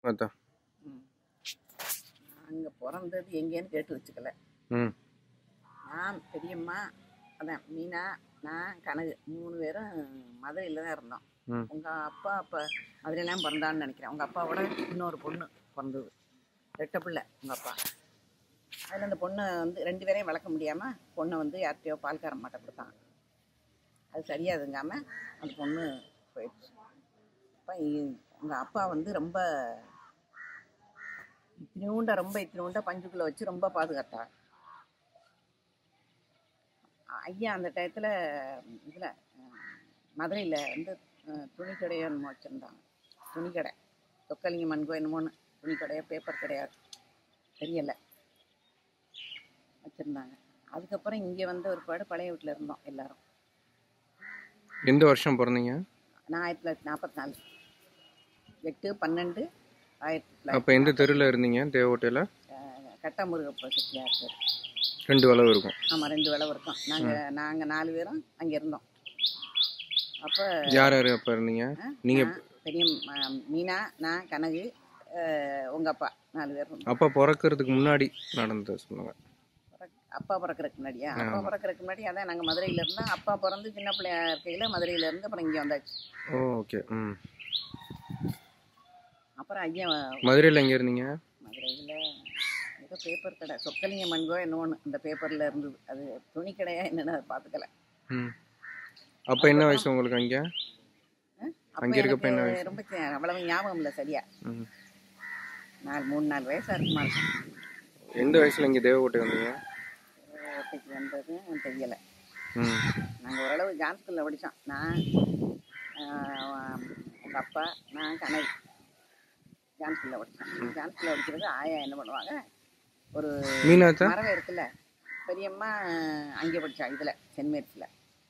அதான் அங்கே பிறந்தது எங்கேன்னு கேட்டு வச்சுக்கல ம் நான் பெரியம்மா அதான் மீனா நான் கனகு மூணு பேரும் மதுரையில் தான் இருந்தோம் ம். உங்கள் அப்பா அப்போ மதுரையிலாம் பிறந்தான்னு நினைக்கிறேன் உங்கள் அப்பாவோட இன்னொரு பொண்ணு பிறந்தது ரெட்டை பிள்ளை உங்கள் அப்பா அதில் அந்த பொண்ணை வந்து ரெண்டு பேரையும் வளர்க்க முடியாமல் பொண்ணை வந்து யார்கிட்டயோ பால்கார மாட்ட கொடுத்தாங்க அது சரியாதுங்காம அந்த பொண்ணு போயிடுச்சு அப்போ உங்கள் அப்பா வந்து ரொம்ப இத்தினூண்டா ரொம்ப இத்தினூண்டா பஞ்சுக்குள்ளே வச்சு ரொம்ப பாதுகாத்தார் ஐயா அந்த டயத்தில் இதில் மதுரையில் வந்து அஹ், துணி கடையோ என்னமோ வச்சுருந்தாங்க துணி கடை தொக்கலிங்க மண்கோ என்னமோன்னு துணி கடையோ பேப்பர் கிடையாது தெரியலை வச்சுருந்தாங்க அதுக்கப்புறம் இங்கே வந்த ஒரு பாடு பழைய வீட்டில் இருந்தோம் எல்லாரும் எந்த வருஷம் பிறந்தீங்க நான் ஆயிரத்தி தொள்ளாயிரத்தி நாற்பத்தி நாலு எட்டு பன்னெண்டு ஆயிரத்தி தொள்ளாயிரத்தி அப்போ எந்த தெருவில் இருந்தீங்க தேவகோட்டையில் கட்டாமுருகப்ப செட்டியார் சார் ரெண்டு வளவு இருக்கும் ஆமாம் ரெண்டு விளவு இருக்கோம் நாங்கள் நாங்கள் நாலு பேரும் அங்கே இருந்தோம் அப்போ யார் யார் அப்போ இருந்தீங்க நீங்கள் நான், பெரிய ம- மீனா நான் கனகு உங்கள் அப்பா நாலு பேர் இருந்தோம் அப்பா பிறக்கிறதுக்கு முன்னாடி நடந்தது சொல்லுங்க பிறக்க- அப்பா பிறக்கறதுக்கு முன்னாடியா அப்பா பிறக்கறதுக்கு முன்னாடி அதான் நாங்கள் மதுரையில் இருந்தோம் அப்பா பிறந்து சின்ன பிள்ளையா இருக்கையில் மதுரையில் இருந்து அப்புறம் இங்கே வந்தாச்சு ஓ ஓகே ம் அப்புறம் ஐயா மதுரையில் எங்கே இருந்தீங்க மதுரையில் ஏதோ பேப்பர் கடை சொக்கலிங்க மண்கோ என்ன ஒன்று இந்த பேப்பரில் இருந்தது அது துணி கடையா என்னன்னு அதை பார்த்துக்கல ம் அப்போ என்ன வயசு உங்களுக்கு அங்கே அப்போ அங்க இருக்கப்ப என்ன எனக்கு ரொம்ப சி- அவ்வளவு ஞாபகம் இல்லை சரியா ம் நாலு மூணு நாலு வயசாக இருக்குமா இருக்கும் எந்த வயசில் இங்கே தேவகோட்டை வந்தீங்க ஒட்டைக்கு வந்ததும் தெரியலை ம் நாங்கள் ஓரளவு ஜான் ஸ்கூலில் படித்தோம் நான் உங்கள் அப்பா நான் கனவு ஜான் ஸ்கூலில் படித்தோம் ஜான் ஸ்கூலில் படிக்கிறது ஆயா என்ன பண்ணுவாங்க ஒரு மீனாத்தா மரவை இருக்குல்ல பெரியம்மா அங்கே படித்தா இதில் சென்ட் மேரிஸில்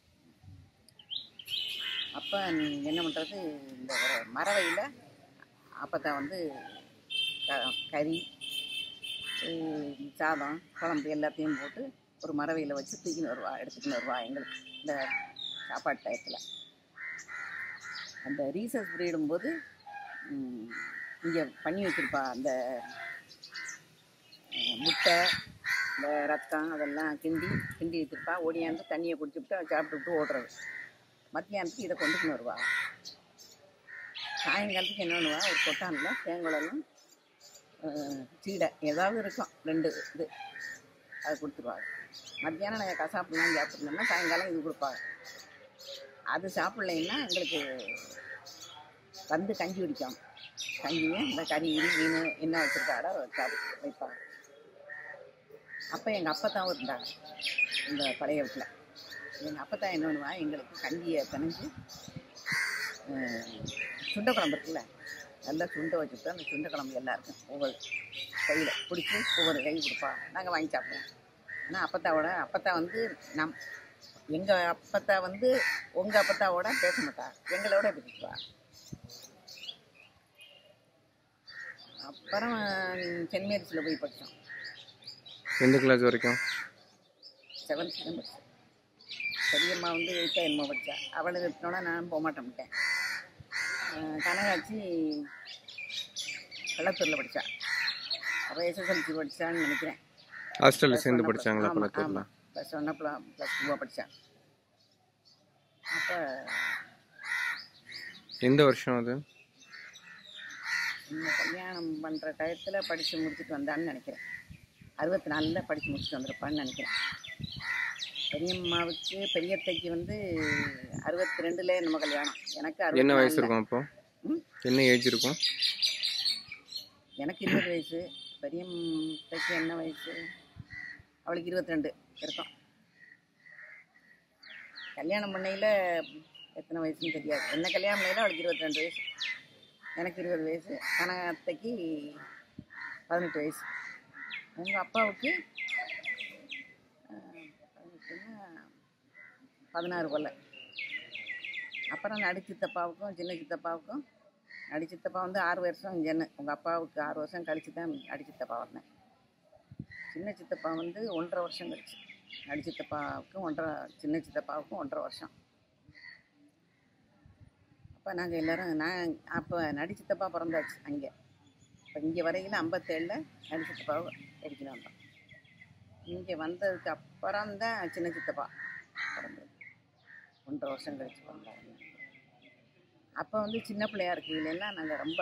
அப்போ என்ன பண்ணுறது இந்த ஒரு மரவையில் அப்போத்தான் வந்து க- கறி உம், சாதம் குழம்பு எல்லாத்தையும் போட்டு ஒரு மரவையில் வச்சு தூக்கின்னு வருவா எடுத்துக்கின்னு வருவா எங்களுக்கு இந்த சாப்பாடு டயத்தில் அந்த ரீசர்ச் பீரியடும்போது இங்கே பண்ணி வச்சுருப்பா அந்த அஹ், முட்டை இந்த ரத்தம் அதெல்லாம் கிண்டி கிண்டி வச்சுருப்பா ஓடியாந்து தண்ணியை குடிச்சுட்டு சாப்பிட்டுட்டு ஓடுறது மத்தியானத்துக்கு இதை கொண்டுக்கின்னு வருவா சாயங்காலத்துக்கு என்ன பண்ணுவா ஒரு கொட்டானில் தேங்குழலும் சீடை ஏதாவது இருக்கும் ரெண்டு இது அதை கொடுத்துருவாங்க மத்தியானம் நாங்கள் கசாப்புலாம் சாப்பிட்ணுன்னா சாயங்காலம் இது கொடுப்பாங்க அது சாப்பிட்லைன்னா எங்களுக்கு வந்து கஞ்சி குடிக்கும் கஞ்சியும் இந்த கறி மீன் என்ன வச்சுருக்காடோ சாப்பிட்டு வைப்பாங்க அப்போ எங்கள் அப்பத்தாவும் இருந்தாங்க இந்த பழைய வீட்டில் எங்கள் அப்பத்தான் என்ன பண்ணுவா எங்களுக்கு கஞ்சியை பிணைஞ்சு சுண்டை குழம்பு இருக்குல்ல நல்லா சுண்டை வச்சுட்டு அந்த சுண்டை குழம்பு எல்லாருக்கும் ஒவ்வொரு கையில் பிடிச்சி ஒவ்வொரு கை கொடுப்பா நாங்கள் வாங்கி சாப்பிடுவோம் ஆனால் அப்பத்தாவோட அப்பத்தா வந்து நம் எங்கள் அப்பத்தா வந்து உங்கள் அப்பத்தாவோட பேச மாட்டா எங்களோட பேசுவா அப்புறம் சென்ட் மேரிஸில் போய் படித்தோம் எந்த கிளாஸ் வரைக்கும் செவன்த் தான் படித்தேன் பெரியம்மா வந்து எயித்தா என்னமோ படித்தா அவளை விட்டோன்னா நான் போக மாட்டேன்ட்டேன் கனகாட்சி பள்ளத்தூரில் படித்தா அவள் எஸ்எஸ்எல்சி படித்தான்னு நினைக்கிறேன் ஹாஸ்டலில் சேர்ந்து படிச்சாங்களா பள்ளத்தூரில் ப்ளஸ் ஒன்னா ப்ளஸ் டூவாக படித்தேன் அப்போ எந்த வருஷம் அது இந்த கல்யாணம் பண்ணுற டயத்தில் படித்து முடிச்சுட்டு வந்தான்னு நினைக்கிறேன் அறுபத்தி நாலில் படித்து முடிச்சுட்டு வந்திருப்பான்னு நினைக்கிறேன் பெரியம்மாவுக்கு பெரியத்தைக்கு வந்து அறுபத்தி ரெண்டுல நம்ம கல்யாணம் எனக்கு என்ன அறுபத்தி வயசு இருக்கும் அப்போ ம்? என்ன ஏஜ் இருக்கும் எனக்கு இருபது வயசு பெரியம்மைக்கு என்ன வயசு அவளுக்கு இருபத்தி ரெண்டு இருக்கும் கல்யாணம் பண்ணையில் எத்தனை வயசுன்னு தெரியாது என்ன கல்யாணம் பண்ணையில் அவளுக்கு இருபத்தி ரெண்டு வயசு எனக்கு இருபது வயசு கனகத்தைக்கு பதினெட்டு வயசு எங்கள் அப்பாவுக்கு அஹ், பதினெட்டுன்னா பதினாறு கொல்லை அப்புறம் நடு சித்தப்பாவுக்கும் சின்ன சித்தப்பாவுக்கும் நடு சித்தப்பா வந்து ஆறு வருஷம் இங்கேன்னு உங்கள் அப்பாவுக்கு ஆறு வருஷம் கழிச்சு தான் நடு சித்தப்பா வந்தேன் சின்ன சித்தப்பா வந்து ஒன்றரை வருஷம் கழிச்சு நடு சித்தப்பாவுக்கும் ஒன்றரை சின்ன சித்தப்பாவுக்கும் ஒன்றரை வருஷம் அப்போ நாங்கள் எல்லாரும் நான் அப்போ நடு சித்தப்பா பிறந்தாச்சு அங்கே இப்போ இங்கே வரையில ஐம்பத்தேழில் நடு சித்தப்பாவை எடுக்கணும் வந்தோம் இங்கே வந்ததுக்கு அப்புறம் தான் சின்ன சித்தப்பா பிறந்தது ஒன்றரை வருஷம் கழிச்சு பிறந்தாங்க அப்போ வந்து சின்ன பிள்ளையா இருக்கையிலெல்லாம் நாங்கள் ரொம்ப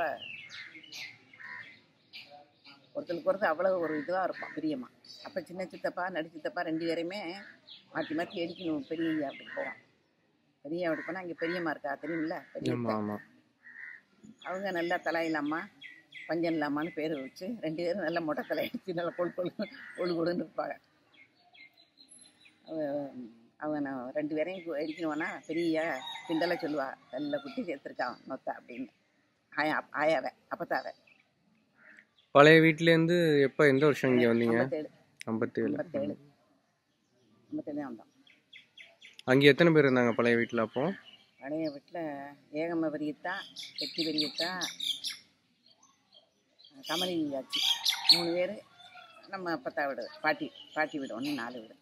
ஒருத்தருக்கு ஒருத்தர் அவ்வளோ ஒரு இதுவாக இருப்போம் பிரியமா அப்போ சின்ன சித்தப்பா நடு சித்தப்பா ரெண்டு பேரையுமே மாற்றி மாற்றி அடிக்கணும் பெரிய ஐயா அப்படி போவோம் பெரிய அப்படி போனால் அங்கே பெரியம்மா இருக்கா தெரியுமில்ல பெரிய ஆமாம் ஆமாம் அவங்க நல்லா தலையிலாமா பஞ்சம் இல்லாமான்னு பேர் வச்சு ரெண்டு பேரும் நல்லா மொட்டை தலை அடிச்சு நல்லா கொழு கொழு கொழு கொழுன்னு இருப்பாங்க அவ- அவங்க நான் ரெண்டு பேரையும் கு- அடிக்கணும்னா பெரிய கிண்டலை சொல்லுவா நல்ல குட்டி சேர்த்துருக்கான் நொத்த அப்படின்னு ஆயா ஆயாவை அப்பத்தாவை பழைய வீட்டிலேருந்து எப்போ எந்த வருஷம் இங்கே வந்தீங்க ஐம்பத்தேழு ஐம்பத்தேழு ஐம்பத்தேழு ஐம்பத்தேழு தான் வந்தோம் அங்கே எத்தனை பேர் இருந்தாங்க பழைய வீட்டில் அப்போ பழைய வீட்டில் ஏகம பெரியத்தா வெற்றி பெரியத்தா கமலி ஆச்சி மூணு பேர் நம்ம அப்பத்தா வீடு பாட்டி பாட்டி வீடு ஒன்று நாலு வீடு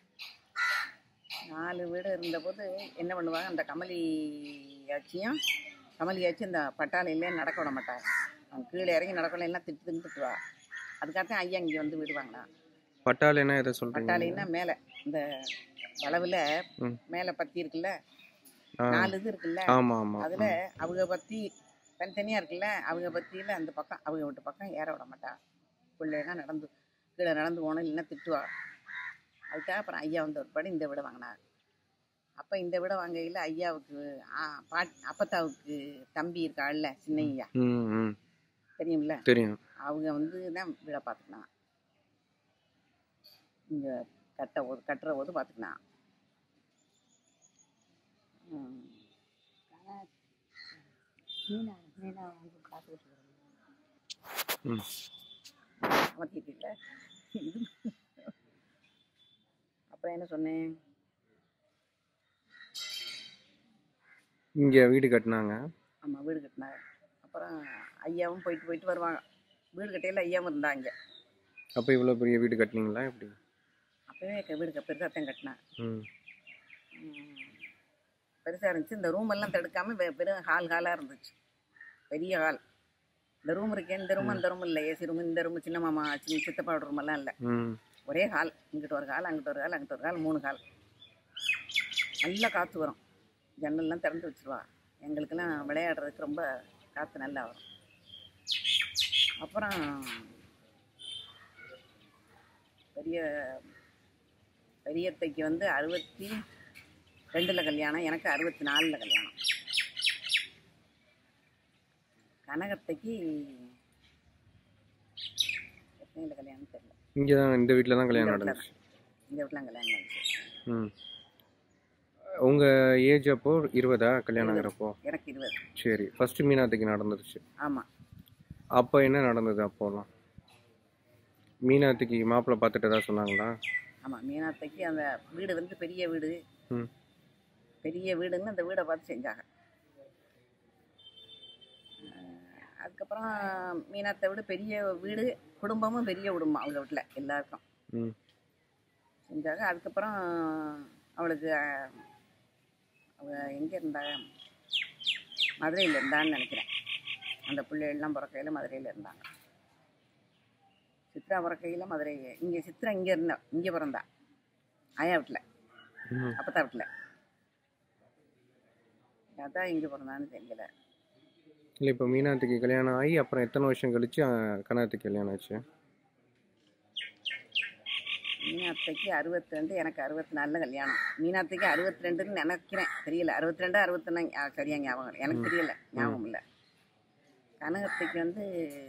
நாலு வீடு இருந்தபோது என்ன பண்ணுவாங்க அந்த கமலி ஆச்சியும் கமலி ஆச்சி இந்த பட்டாளையிலே நடக்க விட மாட்டாங்க அவங்க கீழே இறங்கி நடக்கல எல்லாம் திட்டு திட்டு திட்டுவா அதுக்காகத்தான் ஐயா இங்கே வந்து வீடு வாங்கினான் பட்டாளைனா எதை சொல்கிறீங்க பட்டாளைன்னா மேலே இந்த வளவில் ம். மேலே பத்தி இருக்குல்ல ஆ நாலு இது இருக்குல்ல ஆமாம் ஆமாம் அதில் அவங்க பற்றி தனித்தனியாக இருக்குல்ல அவங்க பற்றியில் அந்த பக்கம் அவங்க வீட்டு பக்கம் ஏற விட மாட்டா பிள்ளைனா நடந்து கீழே நடந்து போகணும் இல்லைன்னா திட்டுவா அதுக்காக அப்புறம் ஐயா வந்த ஒரு படி இந்த வீடை வாங்கினார் அப்போ இந்த வீடை வாங்கையில் ஐயாவுக்கு ஆ, பாட் அப்பத்தாவுக்கு தம்பி இருக்காள்ல சின்ன ஐயா ம் ம் தெரியும்ல தெரியும் அவங்க வந்து தான் வீடை பார்த்துக்கினான் இங்கே கட்ட போது கட்டுற போது பார்த்துக்கினான் ம். ம் மாற்றிட்டு இது அப்புறம் என்ன சொன்னேன் இங்கே வீடு கட்டினாங்க ஆமாம் வீடு கட்டினாங்க அப்புறம் ஐயாவும் போயிட்டு போயிட்டு வருவாங்க வீடு கட்டையில் ஐயாவும் இருந்தாங்க அப்போ இவ்வளோ பெரிய வீடு கட்டினீங்களா எப்படி அப்போவே க- வீடு பெருசாக தான் கட்டினேன் ம் பெருசாக இருந்துச்சு இந்த ரூம் எல்லாம் தடுக்காமல் வெறும் ஹால் ஹாலாக இருந்துச்சு பெரிய ஹால் இந்த ரூம் இருக்கே இந்த ரூம் அந்த ரூம் இல்லை ஏசி ரூம் இந்த ரூம் சின்ன மாமா சின்ன சித்தப்பாவோட ரூம் எல்லாம் இல்லை ம் ஒரே ஹால் இங்கிட்ட ஒரு ஹால் அங்கிட்ட ஒரு ஹால் அங்கிட்ட ஒரு ஹால் மூணு ஹால் நல்லா காற்று வரும் ஜன்னல்லாம் திறந்து வச்சிருவா எங்களுக்கெல்லாம் விளையாடுறதுக்கு ரொம்ப காற்று நல்லா வரும் அப்புறம் பெரிய பெரியத்தைக்கு வந்து அறுபத்தி ரெண்டில் கல்யாணம் எனக்கு அறுபத்தி நாலில் கல்யாணம் கனகத்தைக்கு எத்தனையில் கல்யாணம் தெரியல இங்கே தான் இந்த வீட்டில் தான் கல்யாணம் இந்த வீட்ல நடந்துச்சு இந்த வீட்டில் கல்யாணம் நடந்துச்சு ம் உங்கள் ஏஜ் அப்போ இருபதா கல்யாணம் ஆகிறப்போ எனக்கு இருபது சரி ஃபஸ்ட்டு மீனாத்துக்கு நடந்துருச்சு ஆமாம் அப்போ என்ன நடந்தது அப்போலாம் மீனாத்துக்கு மாப்பிள்ளை பார்த்துட்டு தான் சொன்னாங்களா ஆமாம் மீனாத்தைக்கு அந்த வீடு வந்து பெரிய வீடு ம் பெரிய வீடுன்னு அந்த வீடை பார்த்து செஞ்சாங்க அஹ் அதுக்கப்புறம் மீனாத்தை விட பெரிய வீடு குடும்பமும் பெரிய குடும்பம் அவங்க வீட்டில் எல்லாருக்கும் ம் செஞ்சாங்க அதுக்கப்புறம் அவளுக்கு அஹ், அவ எங்கே இருந்தா மதுரையில் இருந்தான்னு நினைக்கிறேன் அந்த பிள்ளைகள்லாம் பிறக்கையில் மதுரையில் இருந்தாங்க சித்ரா பிறக்கையில் மதுரை இங்கே சித்ரா இங்கே இருந்தா இங்கே பிறந்தா ஆயா வீட்டில் ம் அப்பத்தா வீட்டில் அதான் இங்கே பிறந்தான்னு தெரியல இல்லை இப்போ மீனாத்துக்கு கல்யாணம் ஆகி அப்புறம் எத்தனை வருஷம் கழிச்சு அஹ், கனகத்துக்கு கல்யாணம் ஆச்சு மீனாத்தைக்கு அறுபத்தி ரெண்டு எனக்கு அறுபத்தி நாலில் கல்யாணம் மீனாத்தைக்கு அறுபத்தி ரெண்டுன்னு நினைக்கிறேன் தெரியல அறுபத்தி ரெண்டு அறுபத்தொன்னு சரியா ஞாபகம் இல்லை. எனக்கு தெரியல ஞாபகம் இல்லை கனகத்தைக்கு வந்து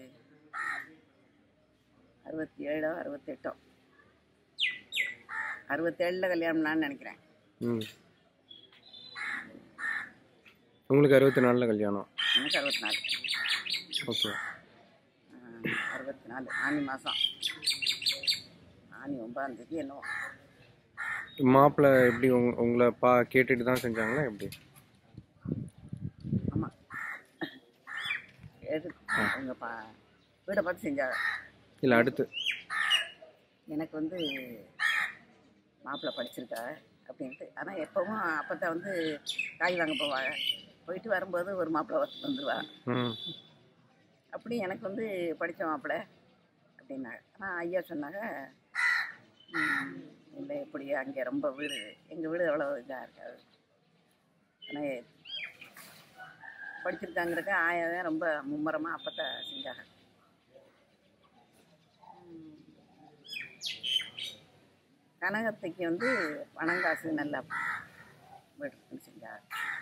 அறுபத்தி ஏழோ அறுபத்தெட்டோ அறுபத்தேழில் கல்யாணம்னான்னு நினைக்கிறேன் ம் உங்களுக்கு அறுபத்தி நாலில் கல்யாணம் எனக்கு அறுபத்தி நாலு ஓகே அறுபத்தி நாலு ஆனி மாதம் ஆனி ஒன்பதாம் தேதி என்னவோ மாப்பிள்ளை எப்படி உங் உங்களை பா கேட்டுட்டு தான் செஞ்சாங்களா எப்படி ஆமாம் எடுத்து அவங்க பா வீடை பார்த்து செஞ்சாங்க இல்லை அடுத்து எனக்கு வந்து மாப்பிள்ளை படிச்சிருக்கா அப்படின்ட்டு ஆனால் எப்போவும் அப்போ வந்து காய் வாங்க போவாங்க போயிட்டு வரும்போது ஒரு மாப்பிள்ளை வந்து வந்துடுவா ம் அப்படி எனக்கு வந்து படித்த மாப்பிள்ளை அப்படின்னாங்க ஆனால் ஐயா சொன்னாங்க "ம், இல்லை எப்படி அங்கே ரொம்ப வீடு எங்கள் வீடு அவ்வளோ இதாக இருக்காது ஆனால் படிச்சிருக்காங்கிறக்க ஆயா தான் ரொம்ப மும்மரமாக அப்போ தான் செஞ்சாங்க ம். கனகத்தைக்கு வந்து பணம் காசு நல்லா வீடு செஞ்சாங்க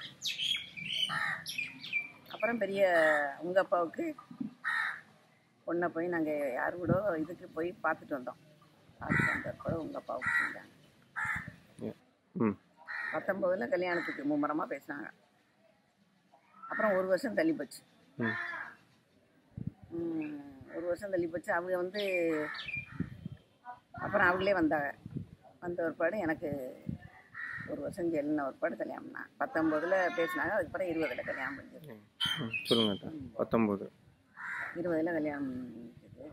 அப்புறம் பெரிய உங்கள் அப்பாவுக்கு பொண்ணை போய் நாங்கள் யார் கூட இதுக்கு போய் பார்த்துட்டு வந்தோம் பார்த்துட்டு வந்தப்போ உங்கள் அப்பாவுக்கு செஞ்சாங்க ம் பத்தொம்போதில் கல்யாணத்துக்கு மும்முரமாக பேசினாங்க அப்புறம் ஒரு வருஷம் தள்ளி போச்சு ம் ம், ஒரு வருஷம் தள்ளி போச்சு அவங்க வந்து அப்புறம் அவங்களே வந்தாங்க வந்த ஒருபாடு எனக்கு ஒரு வருஷம் ஜெயிலின ஒருபாடு கல்யாணம் தான் பத்தொம்போதில் பேசினாங்க அதுக்கப்புறம் இருபதில் கல்யாணம் முடிஞ்சது ம் சொல்லுங்கள் அத்தா பத்தொம்போது இருபதில் கல்யாணம் முடிஞ்சது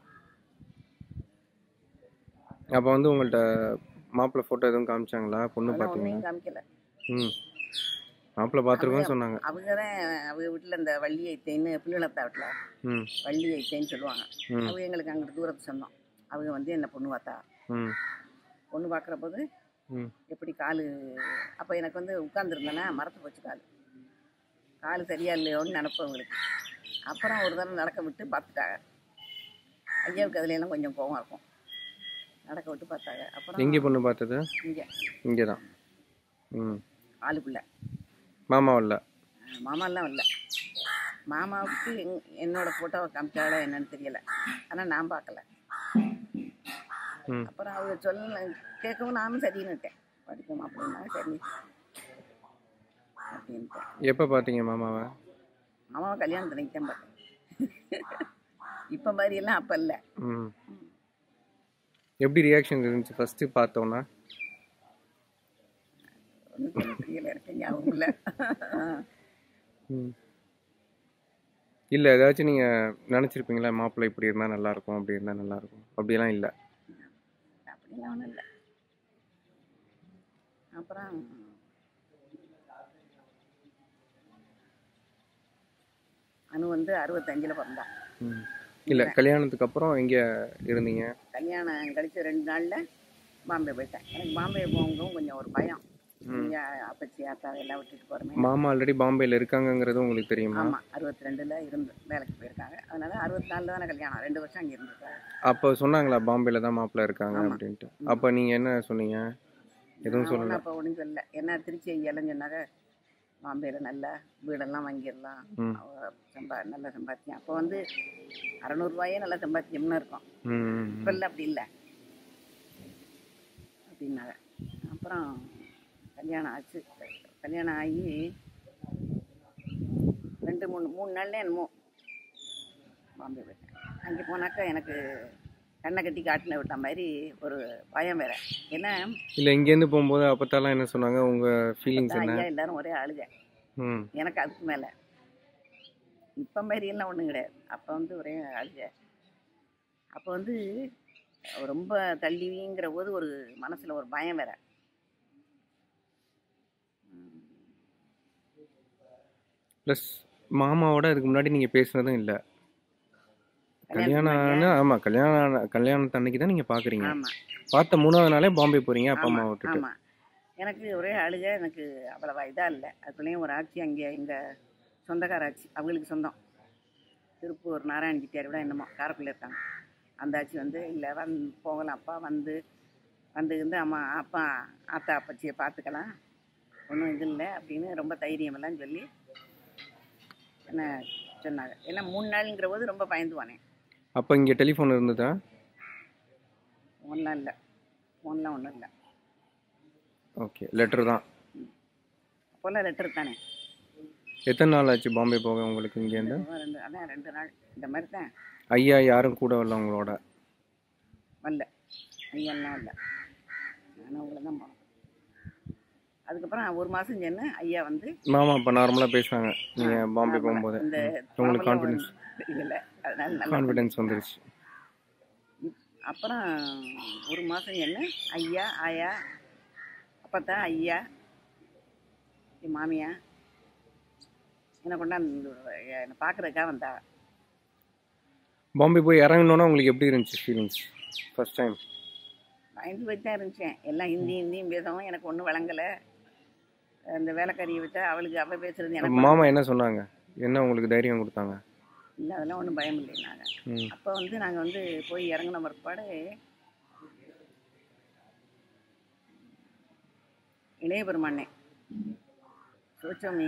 அப்போ வந்து உங்கள்கிட்ட மாப்பிள்ளை ஃபோட்டோ எதுவும் காமிச்சாங்களா பொண்ணு அதெல்லாம் பார்த்தீங்களா ஒன்றையும் காமிக்கல ம் மாப்பிள்ளை பார்த்துருக்கோன்னு சொன்னாங்க அவங்க தான் அவங்க வீட்டில் இந்த வள்ளி ஐத்தைன்னு பிள்ளைலத்தா வீட்டில் ம் வள்ளி ஐத்தைன்னு சொல்லுவாங்க ம் அவங்க எங்களுக்கு அங்கிட்டு தூரத்து சொந்தம் அவங்க வந்து என்ன பொண்ணு பார்த்தா ம் பொண்ணு பார்க்குற போது ம் எப்படி கால் அப்போ எனக்கு வந்து உட்காந்துருந்தேன்னா மரத்து போச்சு கால் கால் சரியா இல்லையோன்னு நினப்பேன் உங்களுக்கு அப்புறம் ஒரு தடவை நடக்க விட்டு பார்த்துட்டாங்க ஐயாவுக்கு அதுல எல்லாம் கொஞ்சம் கோவம் இருக்கும் நடக்க விட்டு பார்த்தாங்க அப்புறம் எங்கே பொண்ணு பார்த்தது இங்கே இங்கே தான் ம் ஆளுக்குள்ள மாமா இல்லை மாமாலாம் இல்லை மாமாவுக்கு எங் என்னோட ஃபோட்டோவை காமிச்சால என்னன்னு தெரியல ஆனால் நான் பார்க்கல ம் அப்புறம் அவங்க சொல்ல கேட்கவும் நானும் சரின்னுட்டேன் படிப்போம் அப்படின்னா சரி அப்படின்ட்டேன் எப்போ பார்த்தீங்க மாமாவை மாமாவை கல்யாணத்துக்கு தான் பார்த்தேன் இப்போ மாதிரி எல்லாம் அப்போ இல்லை ம் எப்படி ரியாக்ஷன் இருந்துச்சு ஃபஸ்ட்டு பார்த்தோன்னா ஒன்றும் தெரியல எனக்கு ஞாபகம் இல்லை ம் இல்லை ஏதாச்சும் நீங்கள் நினச்சிருப்பீங்களா மாப்பிள்ளை இப்படி இருந்தால் நல்லாயிருக்கும் அப்படி இருந்தால் நல்லாயிருக்கும் அப்படியெல்லாம் இல்லை அப்படிலாம் ஒன்றும் இல்லை அப்புறம் அனு வந்து அறுபத்தஞ்சில் பிறந்தா ம் இல்லை கல்யாணத்துக்கு அப்புறம் எங்கே இருந்தீங்க கல்யாணம் கழிச்சு ரெண்டு நாளில் பாம்பே போயிட்டேன் எனக்கு பாம்பே போகவும் கொஞ்சம் ஒரு பயம் இங்கே அப்பச்சி ஆத்தா எல்லாம் விட்டுட்டு போகிறோமே மாமா ஆல்ரெடி பாம்பேயில் இருக்காங்கங்கிறது உங்களுக்கு தெரியுமா ஆமாம் அறுபத்தி ரெண்டில் இருந்து வேலைக்கு போயிருக்காங்க அதனால அறுபத்தி நாலில் தானே கல்யாணம் ரெண்டு வருஷம் அங்கே இருந்திருக்காங்க அப்போ சொன்னாங்களா பாம்பேயில் தான் மாப்பிள்ளை இருக்காங்க ஆமா. அப்படின்ட்டு அப்போ நீங்கள் என்ன சொன்னீங்க எதுவும் சொல்லல அப்போ ஒன்றும் சொல்லல என்ன திருச்சி ஐயாலும் சொன்னாங்க பாம்பேயில் நல்ல வீடெல்லாம் வாங்கிடலாம் ம் அவ சம்பா நல்லா சம்பாத்தியம் அப்போ வந்து அறநூறுபாயே நல்லா சம்பாத்தியம்னு இருக்கும் ம் ம், இப்போ இல்லை அப்படி இல்லை அப்படின்னாங்க அப்புறம் கல்யாணம் ஆச்சு கல்யாணம் ஆகி ரெண்டு மூணு மூணு நாள்ல என்னமோ பாம்பே போயிட்டேன் அங்கே போனாக்கா எனக்கு கண்ணை கட்டி காட்டின விட்ட மாதிரி ஒரு பயம் வேற ஏன்னா இல்லை இங்கேருந்து போகும்போது அப்போத்தாலாம் என்ன சொன்னாங்க உங்கள் ஃபீலிங்ஸ் அதான் என்ன ஐயா எல்லாரும் ஒரே அழுக ம் எனக்கு அதுக்கு மேலே இப்போ மாதிரியெல்லாம் ஒன்றும் கிடையாது அப்போ வந்து ஒரே அழுக அப்போ வந்து ரொம்ப தள்ளிங்கிற போது ஒரு மனசில் ஒரு பயம் வேற ப்ளஸ் மாமாவோட இதுக்கு முன்னாடி நீங்கள் பேசுனதும் இல்லை கல்யாணம் ஆன ஆமாம் கல்யாணம் ஆன கல்யாணத்து அன்னைக்கு தான் நீங்கள் பார்க்குறீங்க ஆமாம் பார்த்த மூணாவது நாளே பாம்பே போகிறீங்க அப்பா அம்மா ஆமாம் விட்டுட்டு ஆமாம் எனக்கு ஒரே அழுக எனக்கு அவ்வளவா இதாக இல்லை அதுக்குள்ளேயும் ஒரு ஆட்சி அங்கே எங்கள் சொந்தக்கார ஆட்சி அவங்களுக்கு சொந்தம் திருப்பூர் நாராயண செட்டியார் விட என்னமோ காரக்குள்ள இருக்காங்க அந்த ஆட்சி வந்து இல்லை வந் போகலாம்ப்பா வந்து வந்து இருந்து அம்மா அப்பா ஆத்தா அப்பச்சியை பார்த்துக்கலாம் ஒன்றும் இது இல்லை அப்படின்னு ரொம்ப தைரியமெல்லாம் சொல்லி என்ன சொன்னாங்க ஏன்னா மூணு நாளுங்கிற போது ரொம்ப பயந்து போனேன் அப்போ இங்கே டெலிஃபோன் இருந்ததா ஒன்றும் இல்லை ஃபோன்லாம் ஒன்றும் இல்லை ஓகே லெட்டர் தான் அப்போல்லாம் லெட்டர் தானே எத்தனை நாள் ஆச்சு பாம்பே போக உங்களுக்கு இங்கேருந்து ரெண்டு அதான் ரெண்டு நாள் இந்த மாதிரி தான் ஐயா யாரும் கூட வரல உங்களோட வரல ஐயாலாம் வரல நானும் அவங்கள தான் போனோம் அதுக்கப்புறம் ஒரு மாதம் சென்று ஐயா வந்து மாமா இப்போ நார்மலாக பேசுவாங்க நீங்கள் பாம்பே normal ஆ போகும்போது இந்த உங்களுக்கு problem confidence. வந்து தெரியல அதனால நல்லா கான்ஃபிடென்ஸ் வந்துருச்சு அப்புறம் ஒரு மாதம் சென்று ஐயா ஆயா அப்பத்தா ஐயா என் மாமியா என்னை கொண்டாந்து என்னை பார்க்குறதுக்காக வந்தா பாம்பே போய் இறங்கணுன்னா உங்களுக்கு எப்படி இருந்துச்சு ஃபீலிங்ஸ் ஃபர்ஸ்ட் டைம் பயந்து போய் தான் இருந்துச்சேன் எல்லாம் ஹிந்தி ஹிந்தியும் பேசவும் எனக்கு ஒன்றும் விளங்கலை அந்த வேலைக்காரியை விட்டா அவளுக்கு அவள் பேசுறது எனக்கு மாமா என்ன சொன்னாங்க என்ன உங்களுக்கு தைரியம் கொடுத்தாங்க இல்லை அதெல்லாம் ஒன்றும் பயம் இல்லை நாங்கள் ம் அப்போ வந்து நாங்கள் வந்து போய் இறங்கின பிற்பாடு இளைய பெருமானே சிவசாமி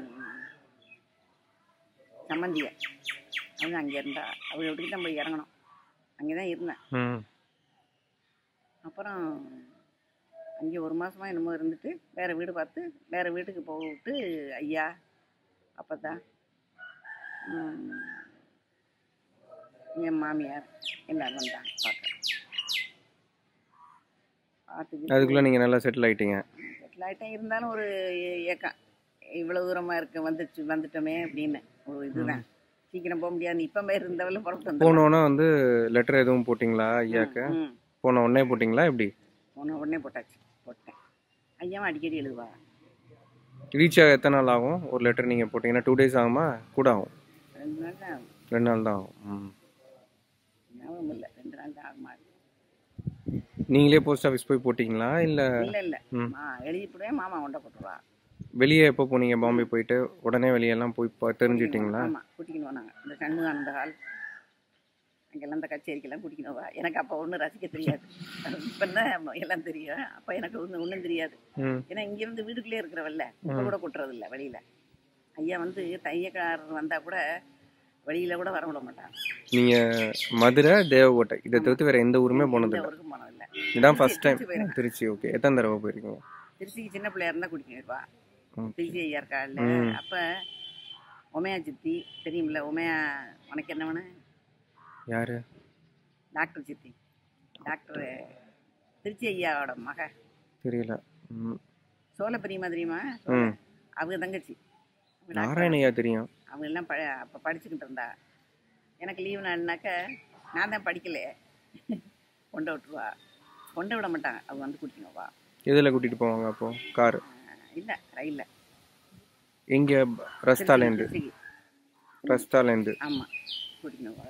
சம்மந்திய அவங்க அங்கே இருந்தா அவளை விட்டுட்டு தான் போய் இறங்கணும் அங்கே தான் இருந்தேன் ம் அப்புறம் அங்கே ஒரு மாதமா என்னமோ இருந்துட்டு வேறு வீடு பார்த்து வேறு வீட்டுக்கு போட்டு ஐயா அப்போ தான் என் மாமியார் எல்லாரும் வந்தாங்க பார்க்க பார்த்துக்கிட்டு அதுக்குள்ளே நீங்கள் நல்லா செட்டில் ஆயிட்டீங்க செட்டில் ஆகிட்டேன் இருந்தாலும் ஒரு ஏ- ஏக்கம் இவ்வளோ தூரமாக இருக்க வந்துச்சு வந்துட்டோமே அப்படின்னு ஒரு இதுதான் சீக்கிரம் போக முடியாது இப்போ பேர் இருந்தவளும் புறப்பட்டு வந்தோம் போனோன்னா வந்து லெட்டர் எதுவும் போட்டிங்களா ஐயாக்கு ம் போன உடனே போட்டிங்களா எப்படி போன உடனே போட்டாச்சு போட்டேன் ஐயாவும் அடிக்கடி எழுதுவா ரீச் ஆக எத்தனை நாள் ஆகும் ஒரு லெட்டர் நீங்கள் போட்டிங்கன்னா டூ டேஸ் ஆகுமா கூட ஆகும் ரெண்டு நாள் தான் ரெண்டு நாள் தான் ஆகும் ம் ஞாபகம் இல்லை ரெண்டு நாள் தான் ஆகுமா நீங்களே போஸ்ட் ஆஃபீஸ் போய் போட்டிங்களா இல்லை இல்லை இல்லை ம். மா எழுதி போடுவேன் மாமா கொண்ட போட்டுருவா வெளியே எப்போ போனீங்க பாம்பே போயிட்டு உடனே வெளியெல்லாம் போய் பா- தெரிஞ்சுக்கிட்டீங்களா ஆமாம் கூட்டிக்கின்னு போனாங்க இந்த சண்முகானந்த ஹால் அங்கெல்லாம் இந்த கச்சேரிக்கெல்லாம் கூட்டிக்கின்னு வா எனக்கு அப்போ ஒன்றும் ரசிக்க தெரியாது இப்போ தான் எல்லாம் தெரியும் அப்போ எனக்கு ஒன்றும் ஒன்றும் தெரியாது ம் ஏன்னா இங்கேருந்து வீட்டுக்குள்ளே இருக்கிறவல்ல இப்போ கூட கொட்டுறது இல்லை வெளியில் ஐயா வந்து தையக்காரர் வந்தால் கூட வெளியில் கூட வர விட மாட்டாங்க நீங்கள் மதுரை தேவக்கோட்டை இதை தவிர்த்து வேறு எந்த ஊருமே எந்த போனதில்லை ஊருக்கும் போனதில்லை இதான் ஃபர்ஸ்ட் டைம் திருச்சி போயிருக்கேன். திருச்சி ஓகே எத்தனை தடவை போயிருக்கீங்க திருச்சிக்கு சின்ன பிள்ளையா இருந்தால் கூட்டிக்கிட்டு இருப்பா ம். திருச்சி ஐயா இருக்காள்ல ம். அப்போ உமையா சித்தி தெரியுமில்ல உமையா உனக்கு என்ன வேணும் யாரு டாக்டர் சித்தி டாக்டர் திருச்சி ஐயாவோட மக தெரியல ம் சோழ பெரியமா தெரியுமா ம் அவங்க தங்கச்சி அவங்க டாக்டர். நாராயணையா தெரியும் அவங்க எல்லாம் ப அப்போ படிச்சுக்கிட்டு இருந்தா எனக்கு லீவு நாள்னாக்க நான் தான் படிக்கல கொண்டு விட்டுருவா கொண்டு விட மாட்டாங்க அவங்க வந்து கூட்டிக்கணுவா எதில் கூட்டிகிட்டு போவாங்க அப்போ கார் இல்லை ரயிலில் எங்கே ரஸ்தாலேருந்து திருச்சிக்கு ரஸ்தாலேருந்து ஆமாம் கூட்டிக்கணுவா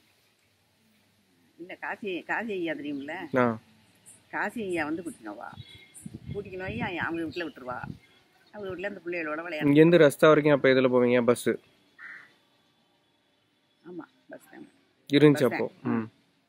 இல்லை காசி காசி ஐயா தெரியுமில்ல ஆ காசி ஐயா வந்து கூட்டிக்கணுவா கூட்டிக்கணும் ஐயா அவங்க வீட்டில் விட்டுருவா அவங்க வீட்டில் அந்த பிள்ளைகளோட விளையாடு இங்கேருந்து ரஸ்தா வரைக்கும் அப்போ எதில் போவீங்க பஸ்ஸு ஆமாம் பஸ் டைம் இருந்துச்சு Bus அப்போ ம்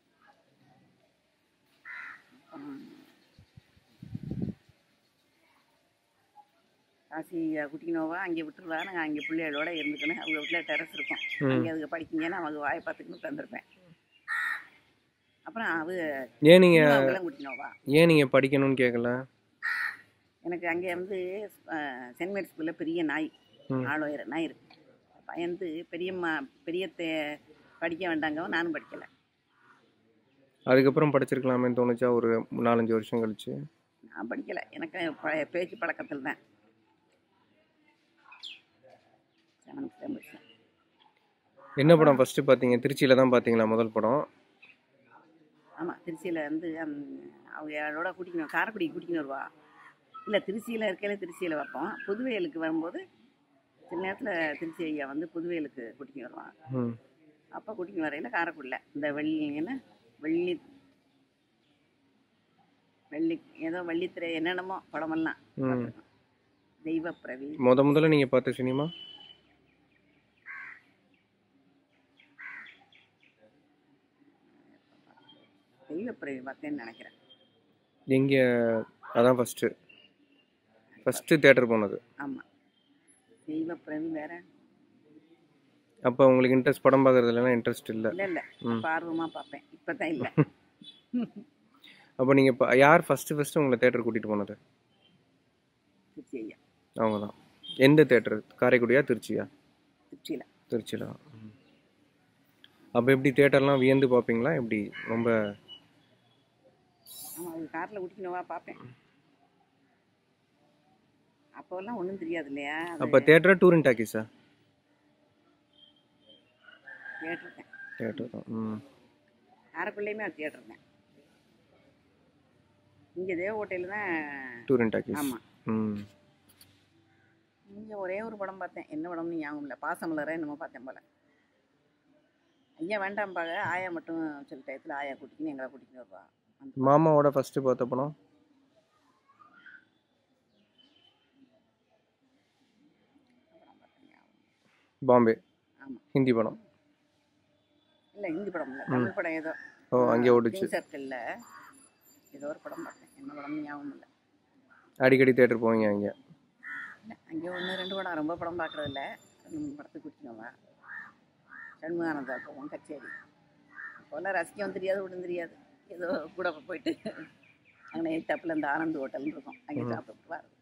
காசி குட்டினோவா அங்கே விட்டுருவா நாங்கள் அங்கே பிள்ளைகளோட இருந்துக்கணும் அவங்க வீட்டில் டெரஸ் இருக்கும் ம். அங்கே அதுக்கு படிக்கிங்கன்னு அவங்க வாயை பார்த்துக்கின்னு உட்காந்துருப்பேன் அப்புறம் அவ ஏன் நீங்கள் அவங்களாம் குட்டினோவா ஏன் நீங்கள் படிக்கணும்னு கேட்கல எனக்கு அங்கே வந்து அஹ், சென்ட் மேரி ஸ்கூலில் பெரிய நாய் ம். ஆளோயிர நாய் இருக்கு பயந்து பெரியம்மா பெரியத்தை படிக்க வேண்டாங்க நானும் படிக்கலை அதுக்கப்புறம் படிச்சிருக்கலாமேன்னு தோணுச்சா ஒரு நாலஞ்சு வருஷம் கழிச்சு நான் படிக்கலை எனக்கு ப- பேச்சு பழக்கத்தில் தான் செவன்த் தான் படித்தேன் என்ன படம் ஃபர்ஸ்ட் பார்த்தீங்க திருச்சியில தான் பார்த்தீங்களா முதல் படம் ஆமாம் திருச்சியில் வந்து அந் அவங்களோட கூட்டிக்கணும் காரைக்குடி கூட்டிக்கணும் வருவா இல்லை திருச்சியில் இருக்கையில திருச்சியில் வைப்போம் புதுவையலுக்கு வரும்போது சில நேரத்தில் திருச்சி ஐயா வந்து புதுவையலுக்கு கூட்டிக்கணும் வருவான் ம் அப்போ கூட்டிக்கணும் வரையில் காரைக்குடியில் இந்த வெள்ளி என்ன வெள்ளி வெள்ளி ஏதோ வெள்ளித்திரை என்னென்னமோ படமெல்லாம் ம் பார்த்துருக்கோம் தெய்வ பிரவி முத முதல்ல நீங்கள் பார்த்த சினிமா தெய்வ பிரவி பார்த்தேன்னு நினைக்கிறேன் எங்கே அதான் ஃபஸ்ட்டு ஃபஸ்ட்டு தேட்டர் போனது ஆமாம் தெய்வ பிரவி வேற அப்போ உங்களுக்கு இன்ட்ரெஸ்ட் படம் பார்க்குறதுலாம் இன்ட்ரெஸ்ட் இல்லை இல்லை இல்லை ம். அப்போ ஆர்வமாக பார்ப்பேன் இப்போ தான் இல்லை அப்போ நீங்கள் இப்போ யார் ஃபஸ்ட்டு ஃபஸ்ட்டு உங்களை தேட்டர் கூட்டிகிட்டு போனது திருச்சி ஐயா அவங்க தான் எந்த தேட்டர் காரைக்குடியா திருச்சியா திருச்சியில் திருச்சியில் அப்போ எப்படி தேட்டர்லாம் வியந்து பார்ப்பீங்களா எப்படி ரொம்ப ஆமாம் அது காரில் ஊட்டிக்கணுவா பார்ப்பேன் அப்போல்லாம் ஒன்றும் தெரியாது இல்லையா அப்போ தேட்டரா டூரிங் டாக்கீஸா கேட்டிருக்கேன் தேட்டர் தான் ம் காரைக்குள்ளேயுமே அது கேட்டிருக்கேன் இங்கே தேவகோட்டையில் தான் டூரிங் டாக்கீஸ் ஆமாம் ம் இங்கே ஒரே ஒரு படம் பார்த்தேன் என்ன படம்னு ஞாபகம் இல்லை பாசமலரை என்னமோ பார்த்தேன் போல ஐயா வேண்டாம்பாங்க ஆயா மட்டும் சில டயத்தில் ஆயா கூட்டிக்கின்னு எங்களை கூட்டிக்கின்னு வருவா அந்த மாமாவோட ஃபஸ்ட்டு பார்த்த படம் படம் பார்த்தேன் ஞாபகம். பாம்பே ஆமா. ஹிந்தி படம் இல்லை ஹிந்தி படம் இல்லை தமிழ் படம் ஏதோ ஓ அங்கே ஓடிச்சு கிங் சர்க்கிளில் ஏதோ ஒரு படம் பார்த்தேன் என்ன படம்னு ஞாபகம் இல்லை அடிக்கடி தேட்டர் போவீங்க அங்கே இல்லை அங்கே ஒன்று ரெண்டு படம் ரொம்ப படம் பார்க்குறது இல்லை ரெண்டு மூணு படத்துக்கு கூட்டினவா சண்முகானந்தா போவோம் கச்சேரி அப்போல்லாம் ரசிக்கவும் தெரியாது ஒன்றும் தெரியாது ஏதோ கூட போயிட்டு அங்கே தப்பில் இந்த ஆனந்த் ஹோட்டல்னு இருக்கும் அங்கே சாப்பிட்டு வர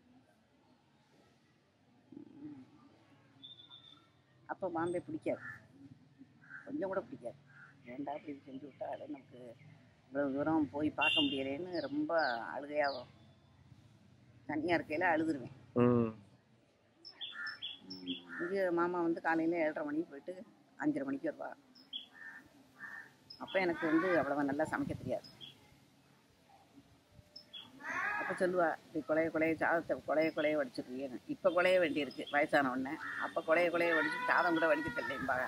அப்போ பாம்பே பிடிக்காது கொஞ்சம் கூட பிடிக்காது ஏன்டா இப்படி செஞ்சு விட்டாலே நமக்கு இவ்வளோ தூரம் போய் பார்க்க முடியலேன்னு ரொம்ப அழுகையாகும் தனியாக இருக்கையில் அழுதுருவேன் ம் இங்கே மாமா வந்து காலையில் ஏழரை மணிக்கு போயிட்டு அஞ்சரை மணிக்கு வருவா அப்போ எனக்கு வந்து அவ்வளோவா நல்லா சமைக்க தெரியாது அப்போ சொல்லுவா இப்படி கொலைய கொலைய சாதத்தை கொலைய கொலைய வடிச்சிருக்கீன்னு இப்போ கொலைய வேண்டியிருக்கு வயசான உடனே அப்போ கொலைய கொலைய வடிச்சு சாதம் கூட வடிக்க தெரியலைம்பாங்க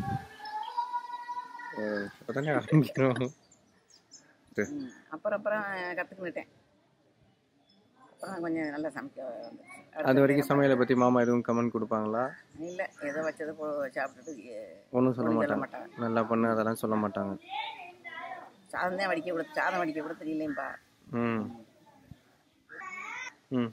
உடனே ஆரம்பிக்கிறோம் ம். அப்புறம் அப்புறம் கற்றுக்கிட்டேன் அப்புறம் கொஞ்சம் நல்லா சமைக்க வந்துருச்சு. அது வரைக்கும் சமையலை பற்றி மாமா எதுவும் கமெண்ட் கொடுப்பாங்களா இல்லை ஏதோ வச்சதை போ சாப்பிட்டுட்டு எ- ஒன்றும் சொல்ல ஒண்ணும் சொல்ல மாட்டாங்க மாட்டாங்க நல்லா பண்ணு அதெல்லாம் சொல்ல மாட்டாங்க சாதம் தான் வடிக்க கூட சாதம் வடிக்க கூட தெரியலேம்பா ம் ம்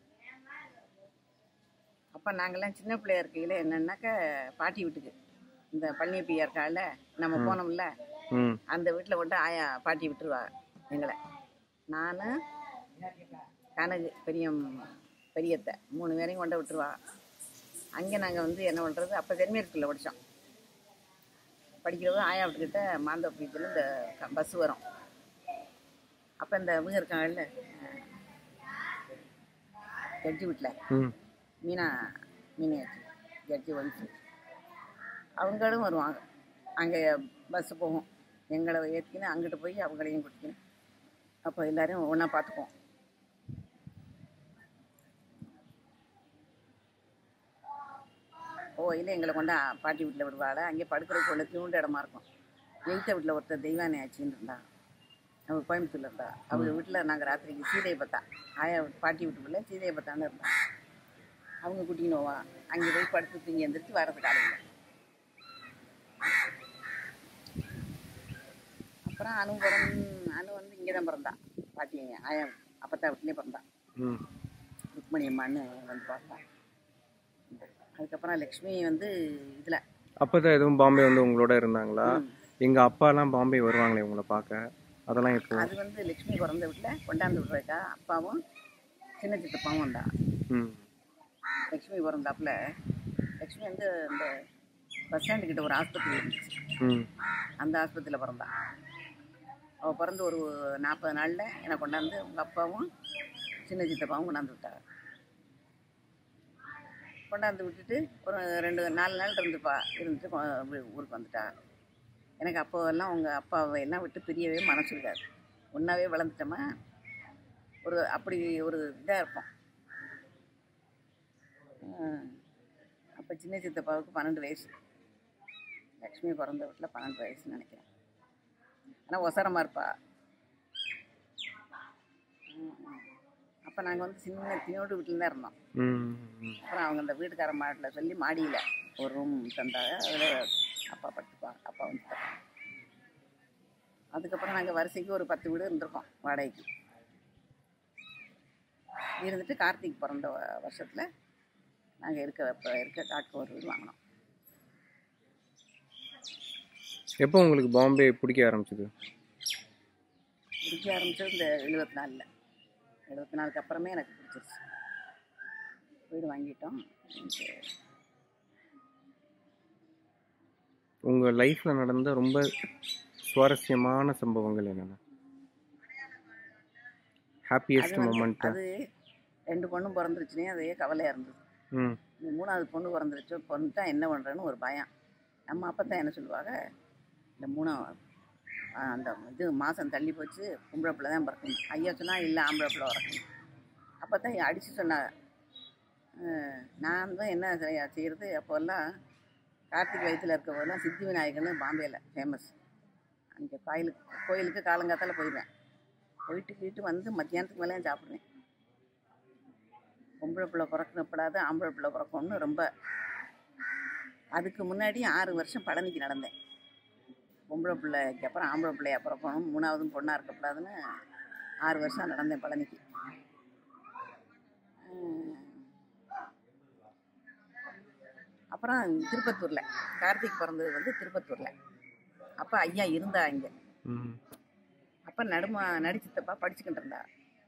அப்போ நாங்கள்லாம் சின்ன பிள்ளையா இருக்கையில் என்னன்னாக்க பாட்டி வீட்டுக்கு இந்த பழனியப்பையா இருக்கால நம்ம போனோம்ல ம் அந்த வீட்டில் கொண்டு ஆயா பாட்டி விட்டுருவா எங்களை நான் கனகு பெரிய பெரியத்தை மூணு பேரையும் கொண்டு விட்டுருவா அங்கே நாங்கள் வந்து என்ன பண்ணுறது அப்போ சென்மியர் ஸ்கூலில் படித்தோம் படிக்கிறது ஆயா வீட்டுக்கிட்ட மாந்தோப்பு பீச்சில் இந்த பஸ் வரும் அப்போ இந்த இவங்க இருக்காங்கல்ல ஜட்ஜி வீட்டில் ம் மீனா மீனாட்சி ஜட்ஜி ஒய்ஃபு அவங்களும் வருவாங்க அங்கே பஸ்ஸு போகும் எங்களை ஏற்றிக்கின்னு அங்கிட்டு போய் அவங்களையும் கூட்டிக்கின்னு அப்போ எல்லாரையும் ஒன்றா பார்த்துக்குவோம் ஓ இல்லை எங்களை கொண்டா பாட்டி வீட்டில் விடுவாள் அங்கே படுக்கிறதுக்கு உள்ள தூண்டு இடமா இருக்கும் எய்த்த வீட்டில் ஒருத்தர் தெய்வானி ஆச்சின்னு இருந்தா அவள் கோயம்புத்தூர்ல இருந்தா அவங்க வீட்டில் நாங்கள் ராத்திரிக்கு சீதையை பார்த்தா ஆயா பாட்டி வீட்டுக்குள்ளே சீதையை பார்த்தான்னு இருந்தா அவங்க கூட்டின்னு போவா அங்கே போய் படுத்து தூங்கி எந்திரிச்சு வரது காலையில் அப்புறம் அனு பிறந் அனு வந்து இங்கே தான் பிறந்தா பாட்டி ஆயா அப்பத்தா வீட்டிலே பிறந்தா ம் ருக்மணி அம்மான்னு வந்து பார்த்தா அதுக்கப்புறம் லக்ஷ்மி வந்து இதில் அப்போ தான் எதுவும் பாம்பே வந்து உங்களோட இருந்தாங்களா எங்கள் அப்பாலாம் பாம்பே வருவாங்களே உங்களை பார்க்க அதெல்லாம் இப்போ அது வந்து லக்ஷ்மி பிறந்த வீட்டில் கொண்டாந்து விட்றக்கா அப்பாவும் சின்ன சித்தப்பாவும் வந்தா ம் லக்ஷ்மி பிறந்தாப்புல லக்ஷ்மி வந்து இந்த பஸ் ஸ்டாண்டு கிட்ட ஒரு ஆஸ்பத்திரி இருந்துச்சு ம் அந்த ஆஸ்பத்திரியில் பிறந்தா அவள் பிறந்து ஒரு நாற்பது நாளில் என்னை கொண்டாந்து உங்கள் அப்பாவும் சின்ன சித்தப்பாவும் கொண்டாந்து விட்டாங்க கொண்டாந்து விட்டுட்டு ஒரு ரெண்டு நாலு நாள் இருந்துப்பா இருந்துட்டு கொ- வீ- ஊருக்கு வந்துட்டா எனக்கு அப்போவெல்லாம் உங்கள் அப்பாவை எல்லாம் விட்டு பிரியவே மனசு இருக்காது ஒன்றாவே வளர்ந்துட்டோமா ஒரு அப்படி ஒரு இதாக இருப்போம் அப்போ சின்ன சித்தப்பாவுக்கு பன்னெண்டு வயசு லக்ஷ்மி பிறந்த வீட்டில் பன்னெண்டு வயசுன்னு நினைக்கிறேன் ஆனால் ஒசரமாக இருப்பா அப்போ நாங்கள் வந்து சின்ன தினோடு வீட்டில் தான் இருந்தோம் ம் ம் அப்புறம் அவங்க அந்த வீட்டுக்கார மாட்டில் சொல்லி மாடியில் ஒரு ரூம் தந்தாங்க அதில் அப்பா படுத்துப்பாங்க அப்பா வந்து அதுக்கப்புறம் நாங்கள் வரிசைக்கு ஒரு பத்து வீடு இருந்திருக்கோம் வாடகைக்கு இருந்துட்டு கார்த்திக் பிறந்த வ- வருஷத்துல நாங்கள் இருக்க இப்போ இருக்க காட்டுக்கு ஒரு வீடு வாங்கினோம் எப்போ உங்களுக்கு பாம்பே பிடிக்க ஆரம்பிச்சது பிடிக்க ஆரம்பிச்சது இந்த எழுபத்தி நாலில் எழுபத்தி நாலுக்கு அப்புறமே எனக்கு பிடிச்சிருச்சு வீடு வாங்கிட்டோம் எனக்கு உங்கள் லைஃப்பில் நடந்த ரொம்ப சுவாரஸ்யமான சம்பவங்கள் என்னென்ன ஹாப்பியஸ்ட் அது வந்து- மூமெண்ட்டு அது ரெண்டு பொண்ணும் பிறந்துருச்சுனே அதே கவலையாக இருந்தது ம் இந்த மூணாவது பொண்ணு பிறந்துருச்சு பிறந்துட்டா என்ன பண்ணுறேன்னு ஒரு பயம் நம்ம அப்போ தான் என்ன சொல்லுவாங்க இந்த மூணாவது ஆ, அந்த இது மாதம் தள்ளி போச்சு பொம்பளை பிள்ளை தான் பிறக்கணும் ஐயா சொன்னால் இல்லை ஆம்பளை பிள்ளை பிறக்கணும் அப்போ தான் அடித்து சொன்னாங்க அஹ், நான் தான் என்ன செய்ய- செய்யறது அப்போல்லாம் கார்த்திக் வயிற்றில் இருக்க போதெல்லாம் சித்தி விநாயகர்னு பாம்பேயில் ஃபேமஸ் அங்கே கோயிலுக்கு கோயிலுக்கு காலங்காத்தால போயிடுவேன் போயிட்டு போயிட்டு வந்து மத்தியானத்துக்கு மேலே சாப்பிடுவேன் பொம்பளை பிள்ளை பிறக்கப்படாது ஆம்பளை பிள்ளை பிறக்கணும்னு ரொம்ப அதுக்கு முன்னாடி ஆறு வருஷம் பழனிக்கு நடந்தேன் பொம்பளை பிள்ளைக்கு அப்புறம் ஆம்பளை பிள்ளையா பிறக்கணும் மூணாவதும் பொண்ணாக இருக்கக்கூடாதுன்னு ஆறு வருஷம் நடந்தேன் பழனிக்கு உம். அப்புறம் திருப்பத்தூரில் கார்த்திக் பிறந்தது வந்து திருப்பத்தூரில் அப்போ ஐயா இருந்தா இங்கே ம் அப்போ நடுமா நடிச்சித்தப்பா படிச்சுக்கிட்டு இருந்தா